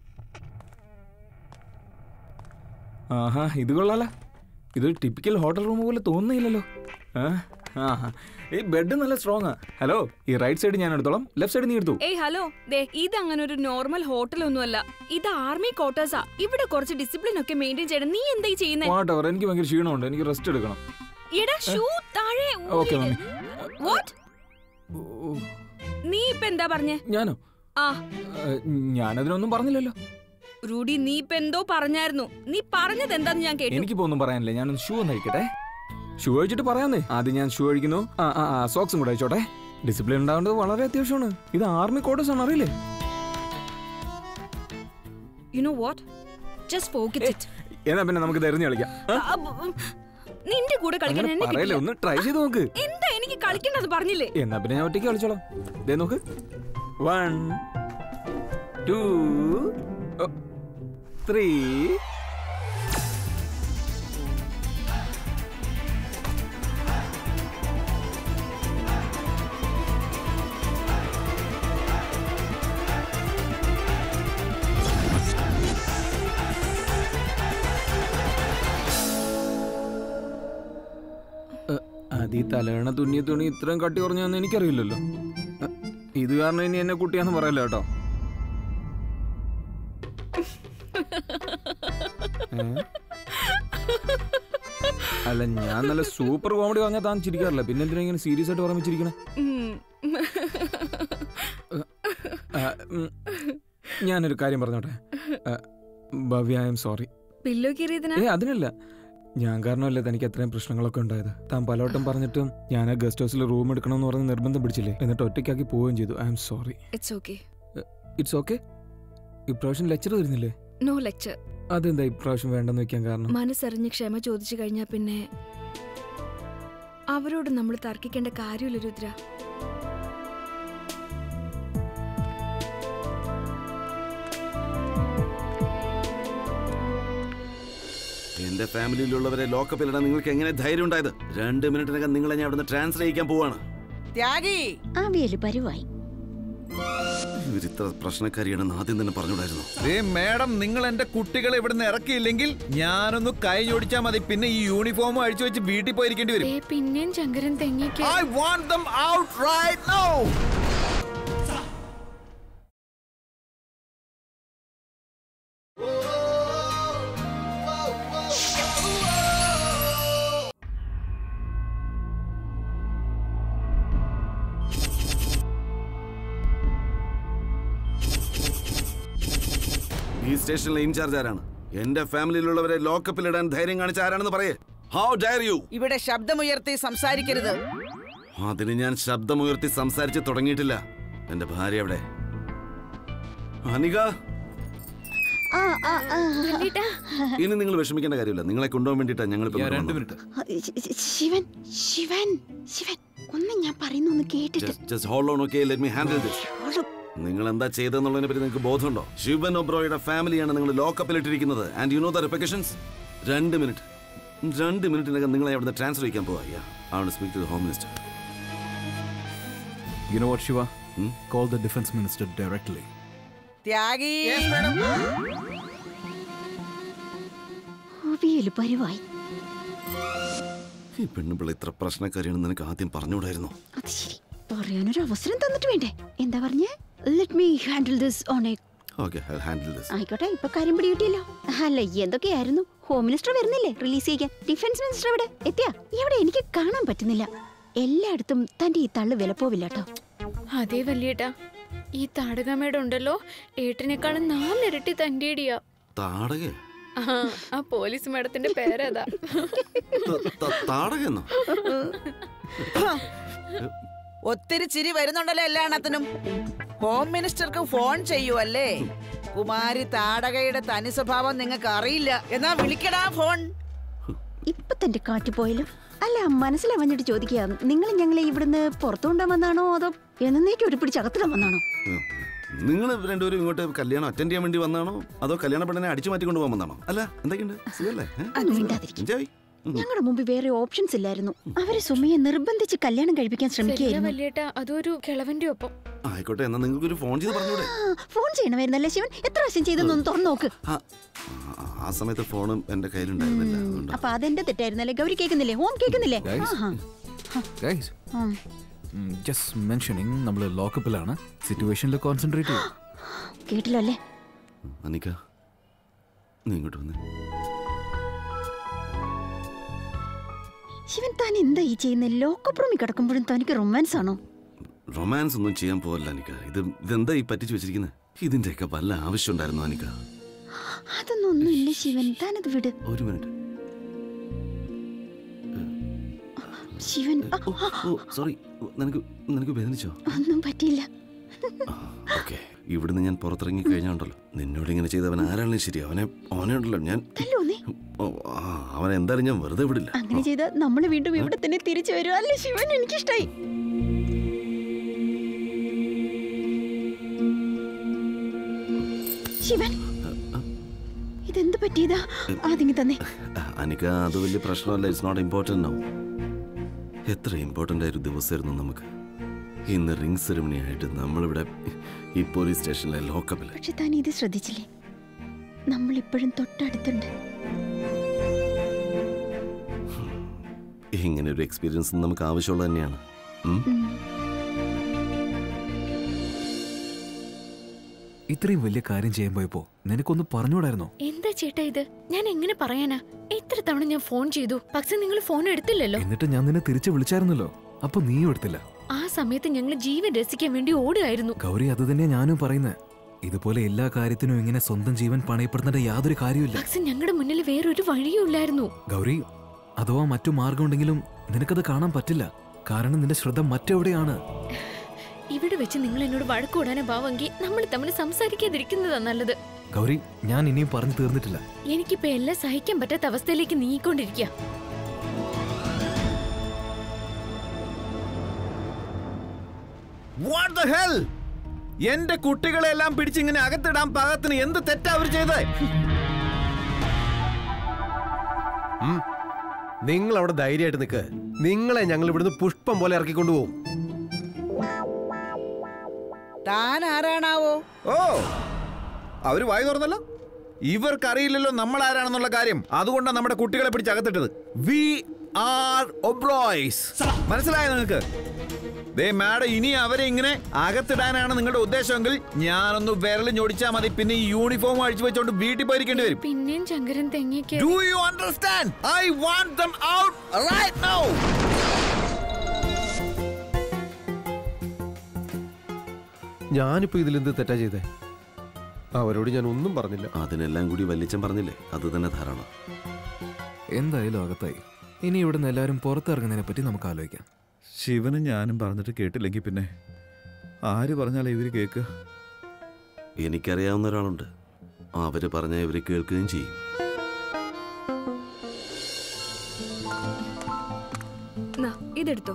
ആഹാ ഇത് കൊള്ളാല ഇത് ടിപ്പിക്കൽ ഹോട്ടൽ റൂം പോലെ തോന്നുന്നില്ലല്ലോ ആ, ആഹാ. ഈ ബെഡ് നല്ല സ്ട്രോങ് ആ ഹലോ ഈ റൈറ്റ് സൈഡ് ഞാൻ എടുത്തോളാം ലെഫ്റ്റ് സൈഡ് നീ എടുത്തു ഏയ് ഹലോ ദേ ഇത് അങ്ങനെ ഒരു നോർമൽ ഹോട്ടൽ ഒന്നുമല്ല ഇത് ആർമി ക്വാർട്ടേഴ്സാ ഇവിടെ കുറച്ച് ഡിസിപ്ലിൻ ഒക്കെ മെയിൻറ്റെയിൻ ചെയ്യണം നീ എന്തായി ചെയ്യുന്നേ വാട്ട് എവർ എനിക്ക് ഭയങ്കര ക്ഷീണമുണ്ട് എനിക്ക് റെസ്റ്റ് എടുക്കണം എടാ ഷൂ താഴെ ഓക്കെ മമ്മി വാട്ട് നീ ഇപ്പൊ എന്താ പറഞ്ഞേ ഞാനോ ആ ഏ, ഞാനതിനൊന്നും പറഞ്ഞില്ലല്ലോ റൂഡി നീ ഇപ്പൊ എന്തോ പറഞ്ഞായിരുന്നു നീ പറഞ്ഞത് എന്താന്ന് ഞാൻ കേട്ടു എനിക്കിപ്പോ ഒന്നും പറയാനില്ല ഞാനൊന്ന് ഷൂ ഒന്ന് അഴിക്കട്ടെ ഷൂ അഴിച്ചിട്ട് പറയാന്നേ ആദ്യം ഞാൻ ഷൂ അഴിക്കുന്നു ആ ആ ആ സോക്സും കൂടെ അഴിച്ചോട്ടെ ഡിസിപ്ലിൻ ഉണ്ടാവേണ്ടത് വളരെ അത്യാവശ്യമാണ് ഇത് ആർമി ക്വാർട്ടേഴ്സ് ആണ് അറിയില്ലേ you know what just forget it എന്നാ പിന്നെ നമുക്ക് തെരഞ്ഞു കളിക്കാം ആ? നിന്റെ കൂടെ കളിക്കാൻ അങ്ങനെ എന്നെ പറയല്ലേ കിട്ടില്ല. ഒന്ന് ട്രൈ ചെയ്ത് നോക്ക് എന്താ എനിക്ക് കളിക്കണ്ടത് പറഞ്ഞില്ലേ എന്നാ പിന്നെ ഞാൻ ഒറ്റയ്ക്ക് കളിച്ചോളാം ദേ നോക്ക് വൺ ടു ത്രീ അത് ഈ തലകണ തുന്നിയ തുണി ഇത്രയും കട്ടി കുറഞ്ഞാന്ന് എനിക്കറിയില്ലല്ലോ അ, ഇത് കാരണം ഇനി എന്നെ കുട്ടിയാന്ന് പറയല്ലോ കേട്ടോ ഏ? അല്ല ഞാൻ നല്ല സൂപ്പർ കോമഡി പറഞ്ഞാൽ താൻ ചിരിക്കാറില്ല പിന്നെ എന്തിനാ ഇങ്ങനെ സീരിയസ് ആയിട്ട് ഓർമ്മിച്ചിരിക്കണേ ഉം. ആ, ഉം, ഞാനൊരു കാര്യം പറഞ്ഞോട്ടെ ആ, Bhavya I'm sorry pillow കീറിയതിനാ ഏ അതിനല്ല ഞാൻ കാരണമല്ലേ തനിക്ക് അത്രയും പ്രശ്നങ്ങളൊക്കെ ഉണ്ടായത് താൻ പലവട്ടം പറഞ്ഞിട്ടും ഞാൻ ആ ഗസ്റ്റ് ഹൗസിൽ റൂം എടുക്കണമെന്ന് പറഞ്ഞ് നിർബന്ധം പിടിച്ചില്ലേ എന്നിട്ട് ഒറ്റയ്ക്കാക്കി പോവുകയും ചെയ്തു I'm sorry it's okay it's okay ഇപ്രാവശ്യം ലെക്ചർ തരുന്നില്ലേ നോ ലെക്ചർ അതെന്താ ഇപ്രാവശ്യം വേണ്ടെന്ന് വെക്കാൻ കാരണം മനസ്സറിഞ്ഞ് ക്ഷമ ചോദിച്ചു കഴിഞ്ഞാൽ പിന്നെ അവരോട് നമ്മൾ തർക്കിക്കേണ്ട കാര്യമില്ല രുദ്ര എന്റെ ഫാമിലിയിലുള്ളവരെ ലോക്കപ്പിലിടാൻ നിങ്ങൾക്ക് എങ്ങനെ ധൈര്യം ഉണ്ടായത് രണ്ട് മിനിറ്റിനകം നിങ്ങളെ ഞാൻ അവിടുന്ന് ട്രാൻസ്ഫർ ചെയ്യിക്കാൻ പോവാണ് ത്യാഗി ആവിയല് പരുവായി ഇവരിത്ര പ്രശ്നക്കാരിയാണെന്ന് ആദ്യം തന്നെ പറഞ്ഞുകൂടായിരുന്നു ദേ മേഡം നിങ്ങൾ എന്റെ കുട്ടികളെ ഇവിടുന്ന് ഇറക്കിയില്ലെങ്കിൽ ഞാനൊന്ന് കൈ ഞൊടിച്ചാൽ മതി പിന്നെ ഈ യൂണിഫോം അഴിച്ചു വെച്ച് വീട്ടിൽ പോയിരിക്കേണ്ടി വരും ഏ പിന്നെയും Shankaran തെങ്ങിക്ക് I want them out right now. ഈ സ്റ്റേഷനിലെ ഇൻചാർജ് ആരാണ് എന്റെ ഫാമിലിയിലുള്ളവരെ ലോക്കപ്പിലിടാൻ ധൈര്യം കാണിച്ച ആരാണെന്ന് പറയേ ഹൗ ഡയർ യു ഇവിടെ ശബ്ദമുയർത്തി സംസാരിക്കരുത് അതിന് ഞാൻ ശബ്ദമുയർത്തി സംസാരിച്ച് തുടങ്ങിയിട്ടില്ല എന്റെ ഭാര്യ എവിടെ അനിക ആ, ആ, ആ. ഇനി നിങ്ങൾ വിഷമിക്കേണ്ട കാര്യമില്ല നിങ്ങളെ കൊണ്ടുപോകാൻ വേണ്ടിയിട്ടാണ് ഞങ്ങൾ രണ്ട് മിനിറ്റ് ശ- ശ- ശിവൻ ശിവൻ ശിവൻ ഒന്ന് ഞാൻ പറയുന്നൊന്ന് കേട്ടിട്ട് just hold on okay let me handle this നിങ്ങൾ എന്താ ചെയ്തെന്നുള്ളതിനെ പറ്റി നിങ്ങൾക്ക് ബോധമുണ്ടോ ശിവൻ ഒബ്രോയുടെ ഫാമിലിയാണ് നിങ്ങൾ ലോക്കപ്പിൽ ഇട്ടിരിക്കുന്നത് and you know the repercussions രണ്ട് മിനിറ്റ് രണ്ട് മിനിറ്റിനകം നിങ്ങളെ അവിടുന്ന് ട്രാൻസ്ഫർ ചെയ്യാൻ പോവാ ആണ് speak to home minister You know what, Shiva? Call the defense minister directly. Tyagi അവിയല് പരിവായി ഈ പെണ്ണുപിള്ള ഇത്ര പ്രശ്നക്കാരിയാണെന്ന് നിനക്ക് ആദ്യം പറഞ്ഞുകൂടായിരുന്നു അത് ശരി പറയാനൊരു അവസരം തന്നിട്ട് വേണ്ടേ എന്താ പറഞ്ഞേ let me handle this on a okay I handle this ആയിക്കോട്ടെ ഇപ്പൊ കാര്യം പിടികിട്ടിയല്ലോ അല്ല എന്തൊക്കെയായിരുന്നു ഹോം മിനിസ്റ്റർ വരുന്നില്ലേ റിലീസ് ചെയ്യാൻ ഡിഫൻസ് മിനിസ്റ്റർ എവിടെ എത്തിയാ ഇവിടെ എനിക്ക് കാണാൻ പറ്റുന്നില്ല എല്ലായിടത്തും തന്റെ ഈ തള്ളു വിലപ്പോവില്ല കേട്ടോ അതേ വല്യേട്ടാ ഈ താടകമ്മയുടെ ഉണ്ടല്ലോ ഏട്ടനേക്കാളും നാലിരട്ടി തന്റേടിയാ താടകേ ആ ആ പോലീസ് മേഡത്തിന്റെ പേരതാ താടകെന്നോ ഒത്തിരി ചിരി വരുന്നുണ്ടല്ലോ എല്ലാണത്തിനും ഹോം മിനിസ്റ്റർക്ക് ഫോൺ ചെയ്യുവല്ലേ കുമാരി താടകയുടെ തനി സ്വഭാവം നിങ്ങൾക്ക് അറിയില്ല എന്നാ വിളിക്കടാ ഫോൺ ഇപ്പൊ തന്റെ കാറ്റ് പോയല്ലോ അല്ല മനസ്സിലവഞ്ഞിട്ട് ചോദിക്കുക നിങ്ങൾ ഞങ്ങളെ ഇവിടുന്ന് പുറത്തു കൊണ്ടുവന്നാണോ അതോ എന്നേക്കും ഒരു പിടിച്ച് അകത്തിടാൻ വന്നാണോ നിങ്ങൾ രണ്ടുപേരും ഇങ്ങോട്ട് കല്യാണം അറ്റൻഡ് ചെയ്യാൻ വേണ്ടി വന്നാണോ അതോ കല്യാണ പെണ്ണിനെ അടിച്ചു മാറ്റി കൊണ്ടുപോകാൻ വന്നാണോ അല്ല എന്തൊക്കെയുണ്ട് സുഖല്ലേ ഒന്ന് മിണ്ടാതിരിക്കും എൻജോയ് ഞങ്ങളുടെ മുമ്പിൽ വേറെ ഓപ്ഷൻസ് ഇല്ലായിരുന്നു അവര് സുമയെ നിർബന്ധിച്ച് കല്യാണം കഴിപ്പിക്കാൻ ശരിയാ ശ്രമിക്കുകയായിരുന്നു വല്യേട്ടാ അതൊരു കിളവന്റെ ഒപ്പം ആയിക്കോട്ടെ എന്നാ നിങ്ങൾക്ക് ഒരു ഫോൺ ചെയ്ത് പറഞ്ഞൂടെ ആ, ഫോൺ ചെയ്യണമായിരുന്നല്ലേ ശിവൻ എത്ര പ്രാവശ്യം ചെയ്തെന്നൊന്ന് തുറന്നു നോക്ക് ആ, ആ സമയത്ത് ഫോണും എന്റെ കയ്യിലുണ്ടായിരുന്നില്ല അതുകൊണ്ട് അപ്പൊ അതെന്റെ തെറ്റായിരുന്നല്ലേ ഗൗരി കേൾക്കുന്നില്ലേ ഹോം കേൾക്കുന്നില്ലേ Guys. ആഹാ. Guys, ഉം. ജസ്റ്റ് മെൻഷനിങ് നമ്മൾ ലോക്കപ്പിലാണ് സിറ്റുവേഷനിൽ കോൺസെൻട്രേറ്റ് ചെയ്യും കേട്ടില്ലോ അല്ലേ അനിക്ക നീ ഇങ്ങോട്ട് വന്നേ ശിവൻ താൻ എന്താ ഈ ചെയ്യുന്നത് ലോക്കപ്പ് റൂമിൽ കിടക്കുമ്പോഴും തനിക്ക് റൊമാൻസ് ആണോ റൊമാൻസ് ഒന്നും ചെയ്യാൻ പോവല്ല അനിക്ക ഇത് ഇതെന്താ ഈ പറ്റിച്ചു വെച്ചിരിക്കുന്നത് ഇതിന്റെയൊക്കെ വല്ല ആവശ്യം ഉണ്ടായിരുന്നു അനിക്ക അതൊന്നും ഒന്നുമില്ല ശിവൻ താനത് വിട് ഒരു മിനിറ്റ് ശിവൻ ആ, ആ, ഓ സോറി നിനക്ക് നിനക്ക് വേദനിച്ചോ ഒന്നും പറ്റിയില്ല ഓക്കെ ഇവിടുന്ന് ഞാൻ പുറത്തിറങ്ങി കഴിഞ്ഞുണ്ടല്ലോ നിന്നോട് ഇങ്ങനെ ചെയ്തവൻ ആരാണെങ്കിലും ശരി അവനെ അവനെ ഉണ്ടല്ലോ ഞാൻ തല്ലോന്നേ ഓ, ആ, അവനെ എന്തായാലും ഞാൻ വെറുതെ വിടില്ല അങ്ങനെ ചെയ്ത നമ്മൾ വീണ്ടും ഇവിടെ തന്നെ തിരിച്ചു വരും അല്ലേ ശിവൻ എനിക്കിഷ്ടായി ശിവൻ ഇതെന്ത് പറ്റിയതാ ആദ്യം തന്നെ അനിക്ക അത് വലിയ പ്രശ്നമല്ല ഇറ്റ്സ് നോട്ട് ഇമ്പോർട്ടൻ്റ് നോ എത്ര ഇമ്പോർട്ടൻ്റ് ആയ ഒരു ദിവസമായിരുന്നു നമുക്ക് ഇന്ന് റിംഗ് സെറിമണി ആയിട്ട് നമ്മളിവിടെ ഈ പോലീസ് സ്റ്റേഷനിലെ ലോക്കപ്പിൽ പക്ഷെ താൻ ഇത് ശ്രദ്ധിച്ചില്ലേ നമ്മൾ ഇപ്പോഴും തൊട്ടടുത്തുണ്ട് ഇങ്ങനെ ഒരു എക്സ്പീരിയൻസ് നമുക്ക് ആവശ്യമുള്ളത് തന്നെയാണ് ഉം? ഇത്രയും വലിയ കാര്യം ചെയ്യാൻ പോയപ്പോ നിനക്കൊന്ന് പറഞ്ഞുകൂടായിരുന്നോ എന്താ ചേട്ടാ ഇത് ഞാൻ എങ്ങനെ പറയാനാ എത്ര തവണ ഞാൻ ഫോൺ ചെയ്തു പക്ഷെ നിങ്ങൾ ഫോൺ എടുത്തില്ലല്ലോ എന്നിട്ട് ഞാൻ നിന്നെ തിരിച്ചു വിളിച്ചായിരുന്നല്ലോ അപ്പൊ നീയും എടുത്തില്ല ആ സമയത്ത് ഞങ്ങൾ ജീവൻ രസിക്കാൻ വേണ്ടി ഓടുകയായിരുന്നു ഗൗരി അത് തന്നെയാ ഞാനും പറയുന്നത് ഇതുപോലെ എല്ലാ കാര്യത്തിനും ഇങ്ങനെ സ്വന്തം ജീവൻ പണയപ്പെടുന്നതിന്റെ യാതൊരു കാര്യമില്ല പക്ഷെ ഞങ്ങളുടെ മുന്നിൽ വേറൊരു വഴിയും ഇല്ലായിരുന്നു ഗൗരി അഥവാ മറ്റു മാർഗമുണ്ടെങ്കിലും നിനക്കത് കാണാൻ പറ്റില്ല കാരണം നിന്റെ ശ്രദ്ധ മറ്റെവിടെയാണ് ഇവിടെ വെച്ച് നിങ്ങൾ എന്നോട് വഴക്കൂടാനെ ഭാവെങ്കിൽ നമ്മൾ തമ്മിൽ സംസാരിക്കാതിരിക്കുന്നതാ നല്ലത് ഗൗരി ഞാൻ ഇനിയും പറഞ്ഞു തീർന്നിട്ടില്ല എനിക്കിപ്പോ എല്ലാം സഹിക്കാൻ പറ്റാത്ത അവസ്ഥയിലേക്ക് നീങ്ങിക്കൊണ്ടിരിക്കുക വാട്ട് ദ ഹെൽ എന്റെ കുട്ടികളെല്ലാം പിടിച്ചിങ്ങനെ അകത്തിടാൻ പാകത്തിന് എന്ത് തെറ്റാ അവർ ചെയ്തത് നിങ്ങൾ അവിടെ ധൈര്യമായിട്ട് നിൽക്ക് നിങ്ങളെ ഞങ്ങൾ ഇവിടുന്ന് പുഷ്പം പോലെ ഇറക്കിക്കൊണ്ടുപോകും താൻ ആരാണാവോ ഓ അവര് വായി തുറന്നല്ലോ ഇവർക്കറിയില്ലല്ലോ നമ്മൾ ആരാണെന്നുള്ള കാര്യം അതുകൊണ്ടാണ് നമ്മുടെ കുട്ടികളെ പിടിച്ച് അകത്തിട്ടത് വി ആർ ഒബ്രോയ്സ് മനസ്സിലായോ നിങ്ങൾക്ക് ദേ മാഡം ഇനി അവരെ ഇങ്ങനെ അകത്തിടാനാണ് നിങ്ങളുടെ ഉദ്ദേശമെങ്കിൽ ഞാനൊന്ന് വിരൽ ഞൊടിച്ചാൽ മതി പിന്നെ ഈ യൂണിഫോം അഴിച്ചു വെച്ചോണ്ട് വീട്ടിൽ പോയിരിക്കേണ്ടി വരും പിന്നെയും ചങ്കരൻ തെങ്ങിക്ക് do you understand I want them out right now ഞാനിപ്പോ ഇതിലെന്ത് തെറ്റാ ചെയ്തേ അവരോട് ഞാൻ ഒന്നും പറഞ്ഞില്ല അതിനെല്ലാം കൂടി വല്യച്ഛൻ പറഞ്ഞില്ലേ അത് തന്നെ ധാരാളം എന്തായാലും അകത്തായി ഇനി ഇവിടുന്ന് എല്ലാവരും പുറത്തിറങ്ങുന്നതിനെ പറ്റി നമുക്ക് ആലോചിക്കാം ശിവനും ഞാനും പറഞ്ഞിട്ട് കേട്ടില്ലെങ്കിൽ പിന്നെ ആര് പറഞ്ഞാലേ ഇവര് കേൾക്കുക എനിക്കറിയാവുന്ന ഒരാളുണ്ട് അവര് പറഞ്ഞ ഇവര് കേൾക്കുകയും ചെയ്യും നാ, ഇതെടുത്തോ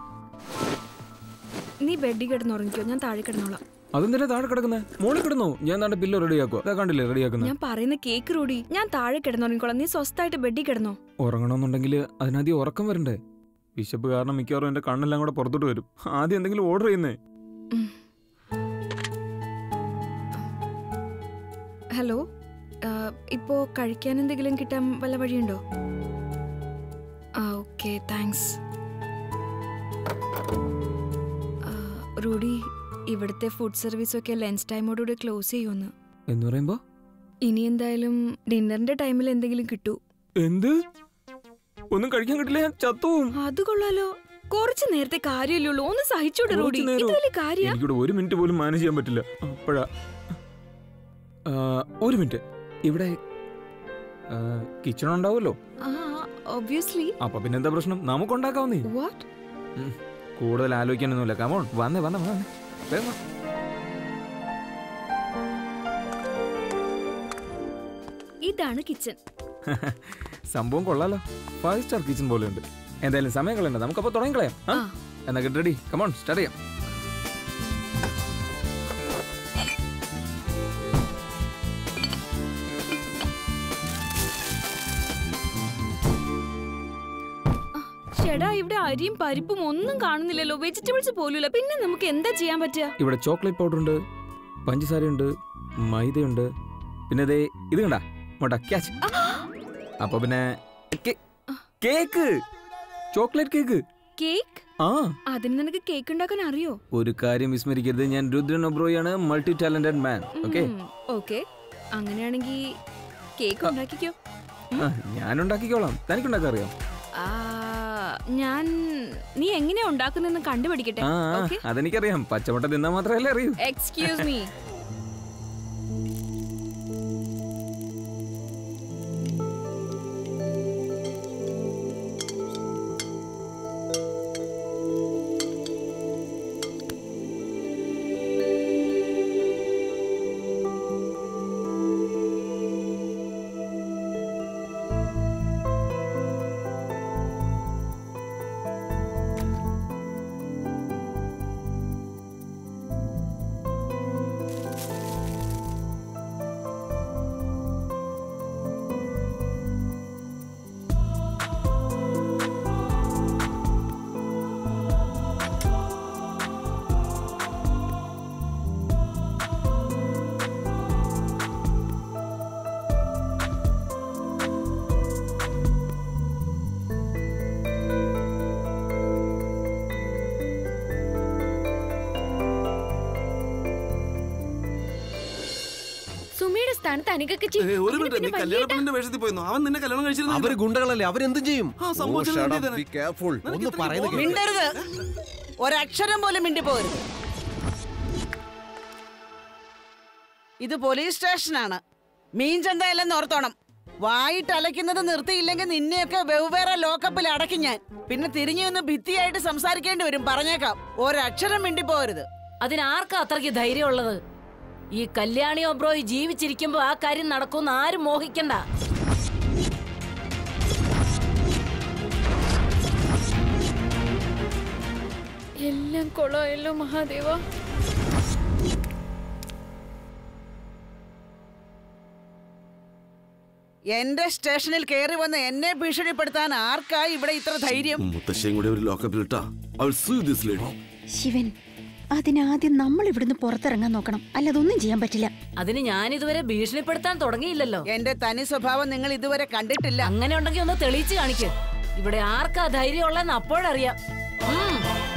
നീ ബെഡിൽ കിടന്നുറങ്ങിക്കോ ഞാൻ താഴെ കിടന്നോളാം അതെന്തിനാ താഴെ കിടക്കുന്നത് മോളിൽ കിടന്നു ഞാൻ താണ്ട് പില്ലോ റെഡിയാക്കുക അതാ കണ്ടില്ലേ റെഡിയാക്കുന്നത് ഞാൻ പറയുന്ന കേക്ക് റൂഡി ഞാൻ താഴെ കിടന്നുറങ്ങിക്കോളാം നീ സ്വസ്ഥായിട്ട് ബെഡിൽ കിടന്നോ ഉറങ്ങണമെന്നുണ്ടെങ്കിൽ അതിനാദ്യം ഉറക്കം വരണ്ടേ വിശപ്പ് കാരണം മിക്കവാറും എന്റെ കണ്ണെല്ലാം കൂടെ പുറത്തോട്ട് വരും ആദ്യം എന്തെങ്കിലും ഓർഡർ ചെയ്യുന്നേ ഹലോ ആ, ഇപ്പോ കഴിക്കാൻ എന്തെങ്കിലും കിട്ടാൻ വല്ല വഴിയുണ്ടോ ആ ഓക്കെ താങ്ക്സ് റൂഡി ഇവിടുത്തെ ഫുഡ് സർവീസൊക്കെ ലഞ്ച് ടൈമോടുകൂടി ക്ലോസ് ചെയ്യുമെന്ന് എന്ന് പറയുമ്പോ ഇനി എന്തായാലും ഡിന്നറിന്റെ ടൈമിൽ എന്തെങ്കിലും കിട്ടൂ എന്ത് ഒന്നും കഴിക്കാൻ കിട്ടില്ല ഞാൻ ചത്തുവും അത് കൊള്ളാലോ കുറച്ച് നേരത്തെ കാര്യമല്ലേ ഉള്ളൂ ഒന്ന് സഹിച്ചൂടെ റൂഡി കുറച്ച് ഇത് നേരമോ? വലിയ കാര്യ എനിക്കിവിടെ ഒരു മിനിറ്റ് പോലും മാനേജ് ചെയ്യാൻ പറ്റില്ല അപ്പോഴാ ആ, ഒരു മിനിറ്റ് ഇവിടെ കിച്ചൺ ഉണ്ടാവുമല്ലോ ഒബ്വിയസ്ലി അപ്പൊ പിന്നെ എന്താ പ്രശ്നം നമുക്ക് ഉണ്ടാക്കാവുന്നേ വാട്ട് ഉം, കൂടുതൽ ആലോചിക്കാനൊന്നുമില്ല കമോൺ വന്നേ വന്നേ വന്നേ വേഗം വാ. ഇതാണ് കിച്ചൺ സംഭവം കൊള്ളാലോ ഫൈവ് സ്റ്റാർ കിച്ചൺ പോലെ ഉണ്ട് എന്തായാലും സമയം കളയണ്ട നമുക്കപ്പോ തുടങ്ങിക്കളയാം ആ? എന്നാ ഗെറ്റ് റെഡി കമോൺ സ്റ്റാർട്ട് ചെയ്യാം ചേടാ ഇവിടെ അരിയും പരിപ്പും ഒന്നും കാണുന്നില്ലല്ലോ വെജിറ്റബിൾസ് പോലുമില്ല പിന്നെ നമുക്ക് എന്താ ചെയ്യാൻ പറ്റുക ഇവിടെ ചോക്ലേറ്റ് പൗഡർ ഉണ്ട് പഞ്ചസാരയുണ്ട് മൈദയുണ്ട് പിന്നെ ദേ ഇത് കണ്ട മോട്ടാ ക്യാച്ച് അപ്പൊ പിന്നെ കേ- കേക്ക് ചോക്ലേറ്റ് കേക്ക് കേക്ക് ആ അതിന് നിനക്ക് കേക്ക് ഉണ്ടാക്കാൻ അറിയോ ഒരു കാര്യം വിസ്മരിക്കരുത് ഞാൻ രുദ്രൻ ഒബ്രോയാണ് multi talented man okay okay അങ്ങനെയാണെങ്കിൽ കേക്ക് ഉണ്ടാക്കിക്കോ ഞാൻ ഉണ്ടാക്കിക്കോളാം തനിക്കുണ്ടാക്കാൻ അറിയാം ആ, ഞാൻ നീ എങ്ങനെയാ ഉണ്ടാക്കുന്നെന്ന് കണ്ടുപിടിക്കട്ടെ ആ ആ, ഓക്കെ അതെനിക്കറിയാം പച്ചമുട്ട തിന്നാൻ മാത്രമല്ലേ അറിയൂ എക്സ്ക്യൂസ് മീ സുമിയുടെ സ്ഥാനത്ത് അനികൊക്കെ ഏ, ഒരു മിനിറ്റ് നീ കല്യാണ പെണ്ണിന്റെ വേഷത്തിൽ പോയിരുന്നു അവൻ നിന്നെ കല്യാണം കഴിച്ചിരുന്നു അവര് ഗുണ്ടകളല്ലേ അവരെന്തും ചെയ്യും ആ സംഭവം Oh, shut up, be careful. ഒന്ന് പറയുന്നത് കേൾക്ക്. മിണ്ടരുത് ഒരക്ഷരം പോലും മിണ്ടി പോകരുത് ഇത് പോലീസ് സ്റ്റേഷനാണ് മീൻചന്തയല്ലെന്ന് ഓർത്തോണം വായിട്ട് അലയ്ക്കുന്നത് നിർത്തിയില്ലെങ്കിൽ നിന്നെയൊക്കെ വെവ്വേറെ ലോക്കപ്പിൽ അടയ്ക്കും ഞാൻ പിന്നെ തിരിഞ്ഞു നിന്ന് ഭിത്തിയായിട്ട് സംസാരിക്കേണ്ടി വരും പറഞ്ഞേക്കാം ഒരക്ഷരം മിണ്ടി പോകരുത് അതിനാർക്കാ അത്രയ്ക്ക് ധൈര്യമുള്ളത് ഈ കല്യാണി ഒബ്രോയ് ജീവിച്ചിരിക്കുമ്പോ ആ കാര്യം നടക്കുമെന്ന് ആരും മോഹിക്കണ്ട എല്ലാം കൊളമായല്ലോ മഹാദേവ എന്റെ സ്റ്റേഷനിൽ കയറി വന്ന് എന്നെ ഭീഷണിപ്പെടുത്താൻ ആർക്കാ ഇവിടെ ഇത്ര ധൈര്യം മുത്തശ്ശിയും കൂടി ഒരു ലോക്കപ്പിൽ ഇട്ടാ അവൾ സൂ ദിസ് ലേഡി ശിവൻ അതിനാദ്യം നമ്മൾ ഇവിടുന്ന് പുറത്തിറങ്ങാൻ നോക്കണം അല്ലാതൊന്നും ചെയ്യാൻ പറ്റില്ല അതിന് ഞാൻ ഇതുവരെ ഭീഷണിപ്പെടുത്താൻ തുടങ്ങിയില്ലല്ലോ എന്റെ തനി സ്വഭാവം നിങ്ങൾ ഇതുവരെ കണ്ടിട്ടില്ല അങ്ങനെ ഉണ്ടെങ്കിൽ ഒന്ന് തെളിയിച്ച് കാണിക്ക് ഇവിടെ ആർക്കാ ധൈര്യമുള്ളതെന്ന് അപ്പോഴറിയാം ഉം.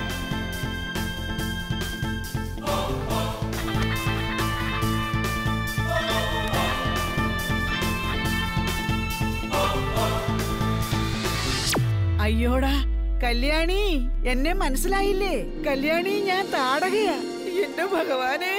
അയ്യോടാ കല്യാണി എന്നെ മനസ്സിലായില്ലേ കല്യാണി ഞാൻ താടകയാ എന്റെ ഭഗവാനെ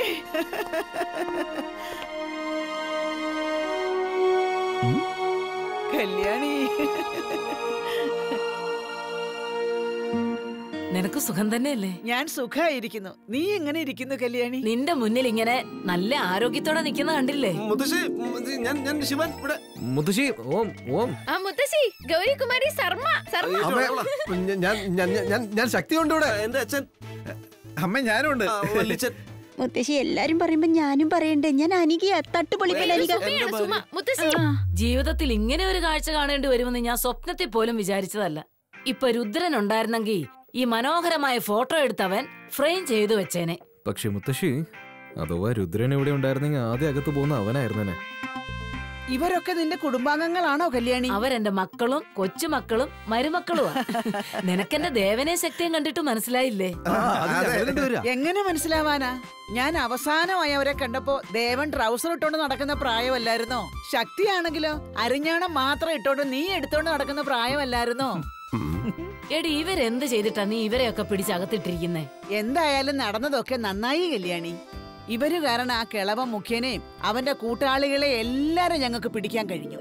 കല്യാണി നിനക്ക് സുഖം തന്നെയല്ലേ ഞാൻ സുഖായിരിക്കുന്നു നീ എങ്ങനെ ഇരിക്കുന്നു കല്യാണി നിന്റെ മുന്നിൽ ഇങ്ങനെ നല്ല ആരോഗ്യത്തോടെ നിൽക്കുന്ന കണ്ടില്ലേ മുത്തശ്ശി ഞാൻ ഞാൻ ശിവൻ ഇവിടെ മുത്തശ്ശി ഓം ഓം ആ മുത്തശ്ശി ഗൗരികുമാരി ശർമ്മ ശർമ്മ അമ്മേ, ഞ- ഞാൻ ഞാൻ ഞാൻ- ഞാൻ ശക്തി കൊണ്ട് ഇവിടെ എന്റെ അച്ഛൻ അമ്മ ഞാനും ഉണ്ട് മുത്തശ്ശി എല്ലാരും പറയുമ്പോ ഞാനും പറയണ്ടേ ഞാൻ അനികയാ തട്ടുപൊളിപ്പൻ അനിക സുമയാണ് സുമ മുത്തശ്ശി ജീവിതത്തിൽ ഇങ്ങനെ ഒരു കാഴ്ച കാണേണ്ടി വരുമെന്ന് ഞാൻ സ്വപ്നത്തിൽ പോലും വിചാരിച്ചതല്ല ഇപ്പൊ രുദ്രൻ ഉണ്ടായിരുന്നെങ്കിൽ ഈ മനോഹരമായ ഫോട്ടോ എടുത്തവൻ ഫ്രെയിം ചെയ്തു വെച്ചേനെ പക്ഷെ മുത്തശ്ശി അഥവാ രുദ്രൻ ഇവിടെ ഉണ്ടായിരുന്നെങ്കിൽ ആദ്യം അകത്ത് പോകുന്ന അവനായിരുന്നേനെ ഇവരൊക്കെ നിന്റെ കുടുംബാംഗങ്ങളാണോ കല്യാണി അവരെന്റെ മക്കളും കൊച്ചുമക്കളും മരുമക്കളുമാ നിനക്കെന്റെ ദേവനെ ശക്തിയും കണ്ടിട്ട് മനസ്സിലായില്ലേ എങ്ങനെ മനസ്സിലാവാനാ ഞാൻ അവസാനമായി അവരെ കണ്ടപ്പോ ദേവൻ ട്രൗസർ ഇട്ടോണ്ട് നടക്കുന്ന പ്രായമല്ലായിരുന്നോ ശക്തിയാണെങ്കിലോ അരിഞ്ഞാണം മാത്രം ഇട്ടോണ്ട് നീ എടുത്തോണ്ട് നടക്കുന്ന പ്രായമല്ലായിരുന്നോ എടി ഇവരെന്ത് ചെയ്തിട്ടാ നീ ഇവരെയൊക്കെ പിടിച്ചകത്തിട്ടിരിക്കുന്നേ എന്തായാലും നടന്നതൊക്കെ നന്നായി കല്യാണി ഇവര് കാരണം ആ കിളവൻ മുഖ്യനെയും അവന്റെ കൂട്ടാളികളെ എല്ലാരും ഞങ്ങൾക്ക് പിടിക്കാൻ കഴിഞ്ഞു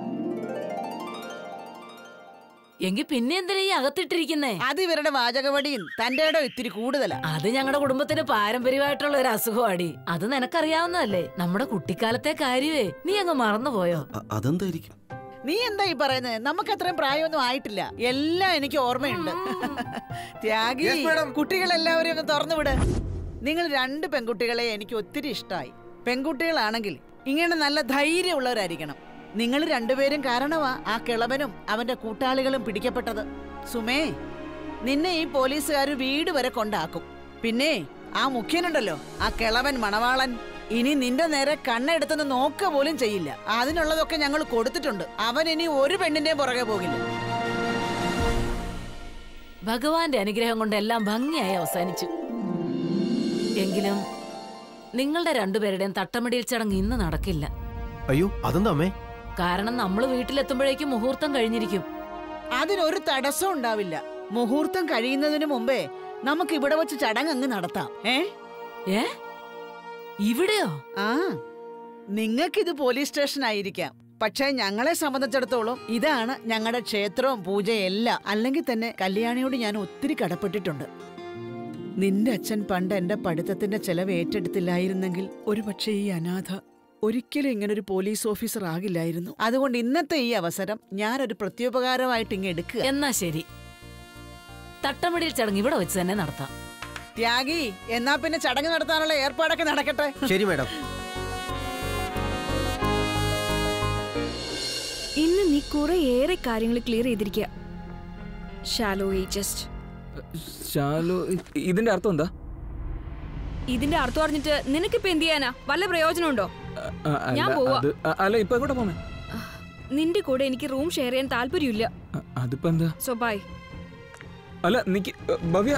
എങ്കിൽ പിന്നെ എന്തിനാ ഈ അകത്തിട്ടിരിക്കുന്നേ അത് ഇവരുടെ വാചകവടിയും തന്റെ ഇടം ഇത്തിരി കൂടുതലാ അത് ഞങ്ങളുടെ കുടുംബത്തിന് പാരമ്പര്യമായിട്ടുള്ള ഒരു അസുഖമാടി അത് നിനക്കറിയാവുന്നതല്ലേ നമ്മുടെ കുട്ടിക്കാലത്തെ കാര്യമേ നീ അങ്ങ് മറന്നുപോയോ അതെന്തായിരിക്കും നീ എന്താ ഈ പറയുന്നത് നമുക്ക് അത്രയും പ്രായമൊന്നും ആയിട്ടില്ല എല്ലാം എനിക്ക് ഓർമ്മയുണ്ട് ത്യാഗി കുട്ടികളെല്ലാവരെയും ഒന്ന് തുറന്നു വിട് നിങ്ങൾ രണ്ട് പെൺകുട്ടികളെ എനിക്ക് ഒത്തിരി ഇഷ്ടമായി പെൺകുട്ടികളാണെങ്കിൽ ഇങ്ങനെ നല്ല ധൈര്യമുള്ളവരായിരിക്കണം നിങ്ങൾ രണ്ടുപേരും കാരണമാ ആ കിളവനും അവന്റെ കൂട്ടാളികളും പിടിക്കപ്പെട്ടത് സുമേ നിന്നെ ഈ പോലീസുകാർ വീട് വരെ കൊണ്ടാക്കും പിന്നെ ആ മുഖ്യനുണ്ടല്ലോ ആ കിളവൻ മണവാളൻ ഇനി നിന്റെ നേരെ കണ്ണെടുത്തൊന്ന് നോക്കുക പോലും ചെയ്യില്ല അതിനുള്ളതൊക്കെ ഞങ്ങൾ കൊടുത്തിട്ടുണ്ട് അവൻ ഇനി ഒരു പെണ്ണിന്റെയും പുറകെ പോകില്ല ഭഗവാന്റെ അനുഗ്രഹം കൊണ്ട് എല്ലാം ഭംഗിയായി അവസാനിച്ചു എങ്കിലും നിങ്ങളുടെ രണ്ടുപേരുടെയും തട്ടമിടിയിൽ ചടങ്ങ് ഇന്ന് നടക്കില്ല അയ്യോ അതെന്താ അമ്മേ കാരണം നമ്മൾ വീട്ടിലെത്തുമ്പോഴേക്കും മുഹൂർത്തം കഴിഞ്ഞിരിക്കും അതിനൊരു തടസ്സം ഉണ്ടാവില്ല മുഹൂർത്തം കഴിയുന്നതിന് മുമ്പേ നമുക്ക് ഇവിടെ വെച്ച് ചടങ്ങ് അങ്ങ് നടത്താം ഏ ഏ ഇവിടെയോ ആ നിങ്ങൾക്കിത് പോലീസ് സ്റ്റേഷൻ ആയിരിക്കാം പക്ഷേ ഞങ്ങളെ സംബന്ധിച്ചിടത്തോളം ഇതാണ് ഞങ്ങളുടെ ക്ഷേത്രവും പൂജയും എല്ലാം അല്ലെങ്കിൽ തന്നെ കല്യാണിയോട് ഞാൻ ഒത്തിരി കടപ്പെട്ടിട്ടുണ്ട് നിന്റെ അച്ഛൻ പണ്ട് എന്റെ പഠിത്തത്തിന്റെ ചെലവ് ഏറ്റെടുത്തില്ലായിരുന്നെങ്കിൽ ഒരുപക്ഷെ ഈ അനാഥ ഒരിക്കലും ഇങ്ങനൊരു പോലീസ് ഓഫീസർ ആകില്ലായിരുന്നു അതുകൊണ്ട് ഇന്നത്തെ ഈ അവസരം ഞാനൊരു പ്രത്യുപകാരമായിട്ട് ഇങ്ങ് എടുക്കുക എന്നാ ശരി തട്ടമിടിയിൽ ചടങ്ങ് ഇവിടെ വെച്ച് തന്നെ നടത്താം ത്യാഗി എന്നാ പിന്നെ ചടങ്ങ് നടത്താനുള്ള ഏർപ്പാടൊക്കെ നടക്കട്ടെ ശരി മാഡം ഇന്ന് നീ കുറെ ഏറെ കാര്യങ്ങൾ ക്ലിയർ ചെയ്തിരിക്കുക ഷാലോ ജസ്റ്റ് ശാലു ഇതിന്റെ അർത്ഥം എന്താ ഇതിന്റെ അർത്ഥം അറിഞ്ഞിട്ട് നിനക്കിപ്പോ എന്ത് ചെയ്യാനാ വല്ല പ്രയോജനമുണ്ടോ ആ, അല്ല, ഞാൻ പോവാ. അത് അ- അല്ല ഇപ്പൊ എങ്ങോട്ടാ പോണേ നിന്റെ കൂടെ എനിക്ക് റൂം ഷെയർ ചെയ്യാൻ താല്പര്യമില്ല അ- അതിപ്പോ എന്താ സോ ബൈ അല്ല നിക്ക് ഭവ്യ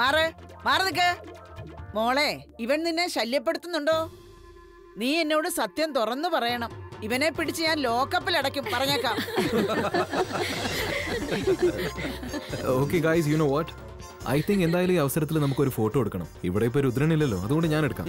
മാറ് മാറി നിക്ക് മോളെ ഇവൻ നിന്നെ ശല്യപ്പെടുത്തുന്നുണ്ടോ നീ എന്നോട് സത്യം തുറന്നു പറയണം ഇവനെ പിടിച്ച് ഞാൻ ലോക്കപ്പിൽ അടയ്ക്കും പറഞ്ഞേക്കാം okay guys you know what I think എന്തായാലും ഈ അവസരത്തിൽ നമുക്കൊരു ഫോട്ടോ എടുക്കണം ഇവിടെ ഇപ്പൊ രുദ്രനില്ലല്ലോ അതുകൊണ്ട് ഞാൻ എടുക്കാം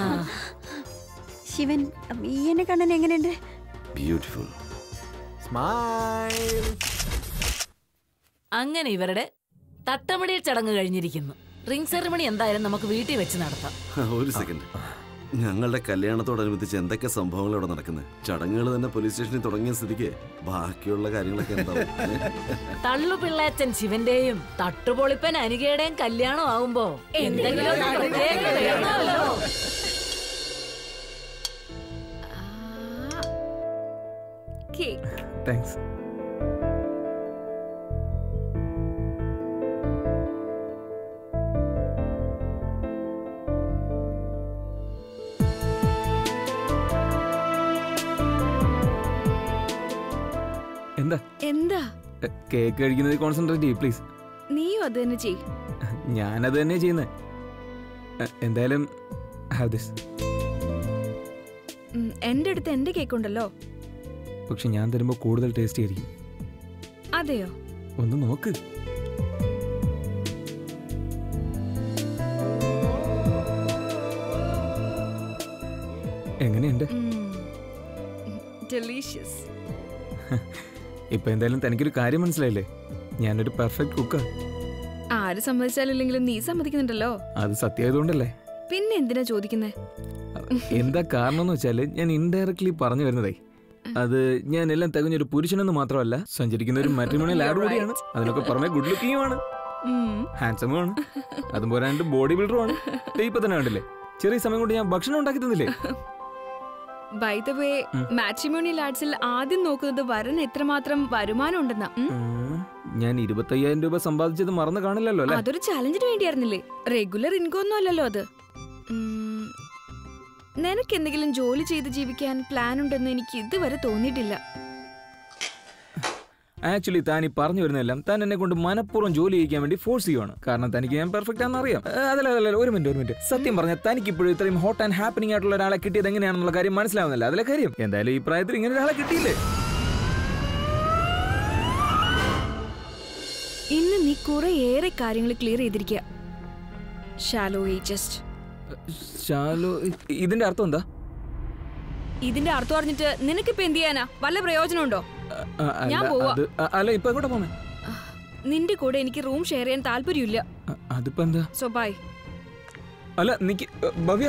ശിവൻ ഈ എന്നെ കണ്ണൻ എങ്ങനെയുണ്ട് ബ്യൂട്ടിഫുൾ സ്മൈൽ അങ്ങനെ ഇവരുടെ തട്ടമിടിയിൽ ചടങ്ങ് കഴിഞ്ഞിരിക്കുന്നു റിംഗ് സെറിമണി എന്തായാലും നമുക്ക് വീട്ടിൽ വെച്ച് നടത്താം ഒരു സെക്കൻഡ് ഞങ്ങളുടെ കല്യാണത്തോടനുബന്ധിച്ച് എന്തൊക്കെ സംഭവങ്ങൾ ഇവിടെ നടക്കുന്നത് ചടങ്ങുകൾ തന്നെ പോലീസ് സ്റ്റേഷനിൽ തുടങ്ങിയ സ്ഥിതിക്ക് ബാക്കിയുള്ള കാര്യങ്ങളൊക്കെ എന്താവും ഏ? തള്ളു പിള്ളാച്ചൻ ശിവന്റെയും തട്ടുപൊളിപ്പൻ അനികയുടെയും കല്യാണം ആവുമ്പോ എന്തെങ്കിലും ഒരു പ്രത്യേകത വേണമല്ലോ. കേക്ക് താങ്ക്സ് എന്താ എന്താ കേക്ക് കഴിക്കുന്നതിൽ കോൺസെൻട്രേറ്റ് ചെയ്യ് പ്ലീസ് നീയും അത് തന്നെ ചെയ് ഞാനത് തന്നെ ചെയ്യുന്നത് എന്തായാലും ഹാവ് ദിസ് ഉം, എന്റെ അടുത്ത് എന്റെ കേക്ക് ഉണ്ടല്ലോ പക്ഷെ ഞാൻ തരുമ്പോൾ കൂടുതൽ ടേസ്റ്റ് ആയിരിക്കും അതെയോ ഒന്ന് നോക്ക് എങ്ങനെയുണ്ട് ഡെലീഷ്യസ് ഇപ്പൊ എന്തായാലും തനിക്കൊരു കാര്യം മനസ്സിലായില്ലേ ഞാനൊരു പെർഫെക്റ്റ് കുക്കാ ആര് സമ്മതിച്ചാലില്ലെങ്കിലും നീ സമ്മതിക്കുന്നുണ്ടല്ലോ അത് സത്യമായതുകൊണ്ടല്ലേ പിന്നെ എന്തിനാ ചോദിക്കുന്നേ എന്താ കാരണം എന്ന് വെച്ചാല് ഞാൻ ഇൻഡയറക്ട്ലി പറഞ്ഞു വരുന്നതേ അത് ഞാൻ എല്ലാം തികഞ്ഞൊരു പുരുഷനെന്ന് മാത്രമല്ല സഞ്ചരിക്കുന്ന ഒരു മാട്രിമോണിയൽ ആഡ് കൂടിയാണ് അതിനൊക്കെ പുറമെ ഗുഡ് ലുക്കിങ്ങുമാണ് ഹാൻഡ്സമും ആണ് അതും പോരാണ്ട് ബോഡി ബിൽഡറും ആണ് ദേ ഇപ്പൊ തന്നെ കണ്ടില്ലേ ചെറിയ സമയം കൊണ്ട് ഞാൻ ഭക്ഷണം ഉണ്ടാക്കി തന്നില്ലേ ബൈ ദ വേ മാട്രിമോണിയൽ ആർട്സിൽ ആദ്യം നോക്കുന്നത് വരൻ എത്രമാത്രം വരുമാനം ഉണ്ടെന്നാ ഉം? ഉം, ഞാൻ ഇരുപത്തയ്യായിരം രൂപ സമ്പാദിച്ചത് മറന്നു കാണില്ലല്ലോ അല്ലേ അതൊരു ചാലഞ്ചിന് വേണ്ടിയായിരുന്നില്ലേ റെഗുലർ ഇൻകം ഒന്നും അല്ലല്ലോ അത് ഉം, നിനക്ക് എന്തെങ്കിലും ജോലി ചെയ്ത് ജീവിക്കാൻ പ്ലാൻ ഉണ്ടെന്ന് എനിക്ക് ഇതുവരെ തോന്നിയിട്ടില്ല ആക്ച്വലി താൻ ഈ പറഞ്ഞു വരുന്നതെല്ലാം താൻ എന്നെ കൊണ്ട് മനഃപൂർവ്വം ജോലി ചെയ്യിക്കാൻ വേണ്ടി ഫോഴ്സ് ചെയ്യുവാണ് കാരണം തനിക്ക് ഞാൻ പെർഫെക്റ്റ് ആണെന്ന് അറിയാം ഏ, അതല്ല അതല്ല ഒരു മിനിറ്റ് ഒരു മിനിറ്റ് സത്യം പറഞ്ഞാൽ തനിക്ക് ഇപ്പോഴും ഇത്രയും ഹോട്ട് ആൻഡ് ഹാപ്പനിങ് ആയിട്ടുള്ള ഒരാളെ കിട്ടിയത് എങ്ങനെയാണെന്നുള്ള കാര്യം മനസ്സിലാവുന്നില്ല അതിലെ കാര്യം എന്തായാലും ഈ പ്രായത്തിൽ ഇങ്ങനെ ഒരാളെ കിട്ടിയില്ലേ ഇന്ന് നീ കുറെ ഏറെ കാര്യങ്ങൾ ക്ലിയർ ചെയ്തിരിക്കുക ഷാലോ ഏജസ്റ്റ് ശാലു ഇ- ഇതിന്റെ അർത്ഥം എന്താ ഇതിന്റെ അർത്ഥം അറിഞ്ഞിട്ട് നിനക്കിപ്പോ എന്ത് ചെയ്യാനാ വല്ല പ്രയോജനമുണ്ടോ ആ, അല്ല, ഞാൻ പോവാ. അത് അ- അല്ല ഇപ്പൊ എങ്ങോട്ടാ പോന്നെ നിന്റെ കൂടെ എനിക്ക് റൂം ഷെയർ ചെയ്യാൻ താല്പര്യമില്ല അ- അതിപ്പോ എന്താ സോ ബൈ അല്ല നിക്ക് ഏ, ഭവ്യ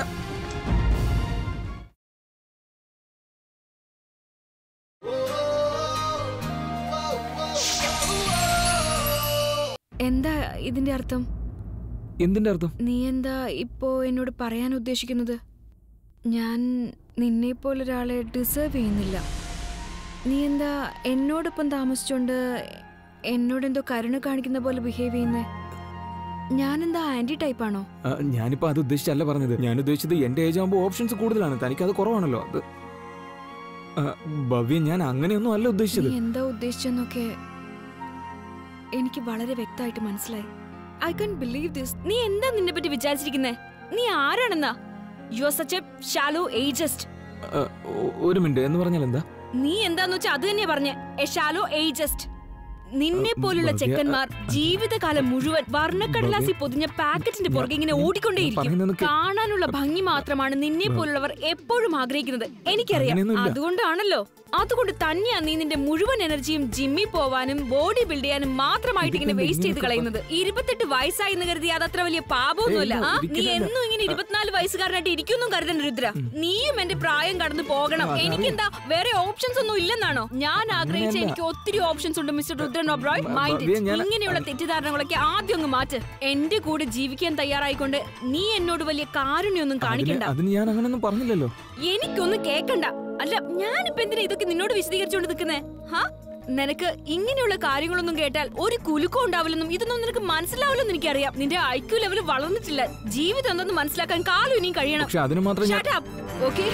എന്താ ഇതിന്റെ അർത്ഥം എന്തിന്റെ അർത്ഥം നീ എന്താ ഇപ്പോ എന്നോട് പറയാൻ ഉദ്ദേശിക്കുന്നത് ഞാൻ നിന്നെ പോലൊരാളെ ഡിസേർവ് ചെയ്യുന്നില്ല നീ എന്താ എന്നോടൊപ്പം താമസിച്ചോണ്ട് എന്നോടെന്തോ കരുണ കാണിക്കുന്ന പോലെ ബിഹേവ് ചെയ്യുന്നേ ഞാനെന്താ ആന്റി ടൈപ്പാണോ ആ, ഞാനിപ്പോ അത് ഉദ്ദേശിച്ചല്ല പറഞ്ഞത് ഞാൻ ഉദ്ദേശിച്ചത് എന്റെ ഏജ് ആകുമ്പോൾ ഓപ്ഷൻസ് കൂടുതലാണ് തനിക്ക് അത് കുറവാണല്ലോ അത് ആ, ഭവ്യ ഞാൻ അങ്ങനെയൊന്നും അല്ല ഉദ്ദേശിച്ചത് നീ എന്താ ഉദ്ദേശിച്ചെന്നൊക്കെ എനിക്ക് വളരെ വ്യക്തമായിട്ട് മനസ്സിലായി ഐ കൺ ബിലീവ് ദിസ് നീ എന്താ നിന്നെ പറ്റി വിചാരിച്ചിരിക്കുന്നേ നീ ആരാണെന്നാ you are such a shallow ഏജസ്റ്റ് ആ, ഒ- ഒരു മിനിറ്റ് എന്ന് പറഞ്ഞാൽ എന്താ നീ എന്താന്ന് വെച്ചാ അത് തന്നെ പറഞ്ഞേ എ ഷാലോ ഏജസ്റ്റ് നിന്നെ പോലുള്ള ഭവ്യ, ചെക്കന്മാർ ജീവിതകാലം മുഴുവൻ വർണ്ണക്കടലാസി പൊതിഞ്ഞ പാക്കറ്റിന്റെ പുറകെ ഇങ്ങനെ ഓടിക്കൊണ്ടേയിരിക്കും പറയുന്നതൊന്ന് കേ- കാണാനുള്ള ഭംഗി മാത്രമാണ് നിന്നെ പോലുള്ളവർ എപ്പോഴും ആഗ്രഹിക്കുന്നത് എനിക്കറിയാം അങ്ങനെയൊന്നുമില്ല. അതുകൊണ്ടാണല്ലോ അതുകൊണ്ട് തന്നെയാ നീ നിന്റെ മുഴുവൻ എനർജിയും ജിമ്മിൽ പോവാനും ബോഡി ബിൽഡ് ചെയ്യാനും മാത്രമായിട്ട് ഇങ്ങനെ ഇതിപ്പോ വേസ്റ്റ് ചെയ്ത് നിങ്ങൾക്ക് കളയുന്നത് ഇരുപത്തെട്ട് വയസ്സായി എന്ന് കരുതി അതത്ര വലിയ പാപമൊന്നുമല്ല ഏയ്, ആ? ഇല്ല, നീ ഒരിക്കലും എന്നും ഇങ്ങനെ ഇരുപത്തിനാല് വയസ്സുകാരനായിട്ട് ഇരിക്കുന്നു കരുതണ്ട രുദ്ര നീയും എന്റെ പ്രായം കടന്നു പോകണം ആ, അതറിയാം. എനിക്കെന്താ വേറെ ഓപ്ഷൻസ് ഒന്നും ഇല്ലെന്നാണോ ഞാൻ ആഗ്രഹിച്ച അങ്ങനെയല്ല. എനിക്ക് ഒത്തിരി ഓപ്ഷൻസ് ഉണ്ട് മിസ്റ്റർ രുദ്രൻ ഒബ്രോയ് ഭ- മൈൻഡ് ഭവ്യ, ഞാൻ- ഇങ്ങനെയുള്ള തെറ്റിദ്ധാരണകളൊക്കെ ആദ്യം ഒന്ന് മാറ്റ് എന്റെ കൂടെ ജീവിക്കാൻ തയ്യാറായിക്കൊണ്ട് നീ എന്നോട് വലിയ കാരുണ്യൊന്നും അതിന് കാണിക്കണ്ട അതിന് ഞാൻ അങ്ങനെയൊന്നും പറഞ്ഞില്ലല്ലോ എനിക്കൊന്നും കേക്കണ്ട അല്ല ഞാനിപ്പോ എന്തിനാ ഇതൊക്കെ നിന്നോട് വിശദീകരിച്ചോണ്ട് നിൽക്കുന്നേ ഹാ നിനക്ക് ഇങ്ങനെയുള്ള കാര്യങ്ങളൊന്നും കേട്ടാൽ ഒരു കുലുക്കം ഉണ്ടാവില്ലെന്നും ഇതൊന്നും നിനക്ക് മനസ്സിലാവില്ലെന്ന് എനിക്കറിയാം നിന്റെ ഐക്യു ലെവൽ വളർന്നിട്ടില്ല ജീവിതം എന്തെന്ന് മനസ്സിലാക്കാൻ കാലം ഇനിയും കഴിയണം പക്ഷെ അതിന് മാത്രം ഞാൻ ഓക്കെ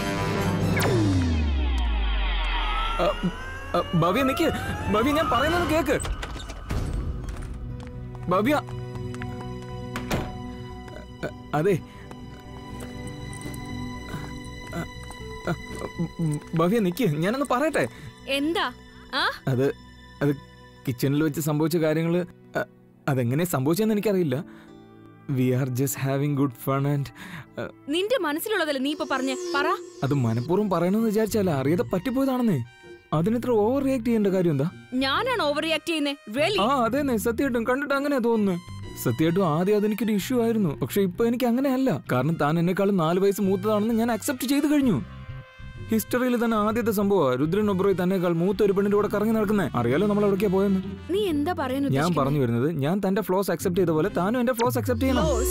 ആ, ആ, ഭവ്യ നിക്ക് ഭവ്യ ഞാൻ പറയുന്നത് കേക്ക് ഭവ്യ അ- അതെ അ, അ, ഉം, ഭവ്യ നിക്ക് ഞാനൊന്ന് പറയട്ടെ എന്താ ആ അത് അത് കിച്ചണിൽ വെച്ച് സംഭവിച്ച കാര്യങ്ങൾ അതെങ്ങനെ സംഭവിച്ചെന്ന് എനിക്കറിയില്ല we are just having good fun and നിന്റെ മനസ്സിലുള്ളതല്ലേ നീ ഇപ്പൊ പറഞ്ഞ പറ അത് മനഃപൂർവ്വം പറയണമെന്ന് വിചാരിച്ചാൽ അറിയാതെ പറ്റിപ്പോയതാണെന്നേ അതിനിത്ര ഓവർ റിയാക്ട് ചെയ്യേണ്ട കാര്യം എന്താ ഞാനാണ് ഓവർ റിയാക്ട് ചെയ്യുന്നത് റിയലി ആ അതേന്നെ സത്യമായിട്ടും കണ്ടിട്ട് അങ്ങനെയാ തോന്നുന്നത് സത്യമായിട്ടും ആദ്യം അതെനിക്കൊരു ഇഷ്യൂ ആയിരുന്നു പക്ഷെ ഇപ്പൊ എനിക്ക് അങ്ങനെയല്ല കാരണം താൻ എന്നെക്കാളും നാല് വയസ്സ് മൂത്തതാണെന്ന് ഞാൻ അക്സെപ്റ്റ് ചെയ്ത് കഴിഞ്ഞു ഹിസ്റ്ററിയിൽ തന്നെ ആദ്യത്തെ സംഭവമാണ് രുദ്രൻ ഒബ്രോയ് തന്നെക്കാൾ മൂത്ത ഒരു പെണ്ണിന്റെ കൂടെ കറങ്ങി നടക്കുന്നത് അറിയാലോ നമ്മൾ എവിടേക്കാ പോയെന്ന് നീ എന്താ പറയാൻ ഞാൻ ഉദ്ദേശിക്കുന്നത്? പറഞ്ഞു വരുന്നത് ഞാൻ തന്റെ ഫ്ലോസ് അക്സെപ്റ്റ് ചെയ്ത പോലെ താനും എന്റെ ഫ്ലോസ് അക്സെപ്റ്റ് ചെയ്യണം Flaws?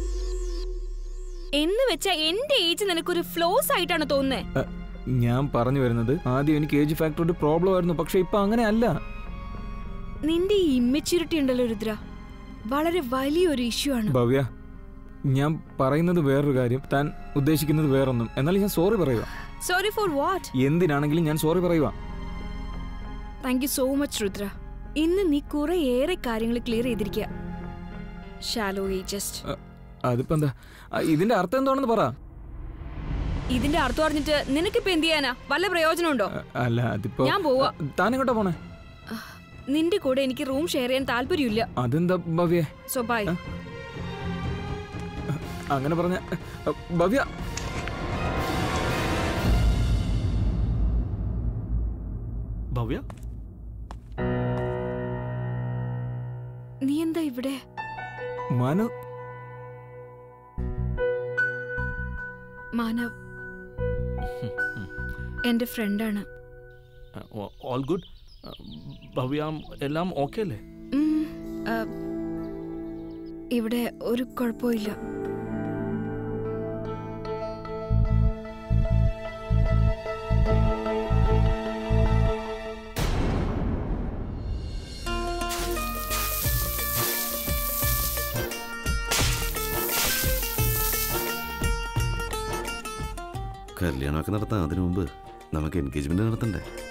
എന്ന് വെച്ചാ എന്റെ ഏജ് നിനക്കൊരു ഫ്ലോസ് ആയിട്ടാണ് തോന്നുന്നത് അ, ഞാൻ പറഞ്ഞു വരുന്നത് ആദ്യം എനിക്ക് ഏജ് ഫാക്ടർ ഒരു പ്രോബ്ലം ആയിരുന്നു പക്ഷെ ഇപ്പൊ അങ്ങനെ അല്ല നിന്റെ ഈ ഇമ്മെച്യൂരിറ്റി ഉണ്ടല്ലോ രുദ്ര വളരെ വലിയൊരു ഇഷ്യൂ ആണ് ഭവ്യ ഞാൻ പറയുന്നത് വേറൊരു കാര്യം താൻ ഉദ്ദേശിക്കുന്നത് വേറൊന്നും എന്നാൽ ഞാൻ സോറി പറയുക സോറി ഫോർ വാട്ട് എന്തിനാണെങ്കിലും ഞാൻ സോറി പറയുക thank you so much Rudra ഇന്ന് നീ കുറെ ഏറെ കാര്യങ്ങൾ ക്ലിയർ ചെയ്തിരിക്കുക ഷാലോ ഏജസ്റ്റ് അ, അതിപ്പോ എന്താ അ, ഇതിന്റെ അർത്ഥം എന്താണെന്ന് പറ ഇതിന്റെ അർത്ഥം അറിഞ്ഞിട്ട് നിനക്കിപ്പോ എന്ത് ചെയ്യാനാ വല്ല പ്രയോജനമുണ്ടോ അ, അല്ല അതിപ്പോ ഞാൻ പോവാ. അ, താൻ എങ്ങോട്ടാ പോണേ നിന്റെ കൂടെ എനിക്ക് റൂം ഷെയർ ചെയ്യാൻ താല്പര്യമില്ല അതെന്താ ഭവ്യ സോ ബൈ അങ്ങനെ പറഞ്ഞ അ, ഭവ്യ ഭവ്യ നീ എന്താ ഇവിടെ മനു മാനവ് എന്റെ ഫ്രണ്ടാണ് ഓൾ ഗുഡ് ഭവ്യ എല്ലാം ഓക്കെ അല്ലേ ഉം, ആ, ഇവിടെ ഒരു കുഴപ്പമില്ല കല്യാണമൊക്കെ നടത്താം അതിനു മുമ്പ് നമുക്ക് എൻഗേജ്മെന്റ് നടത്തണ്ടേ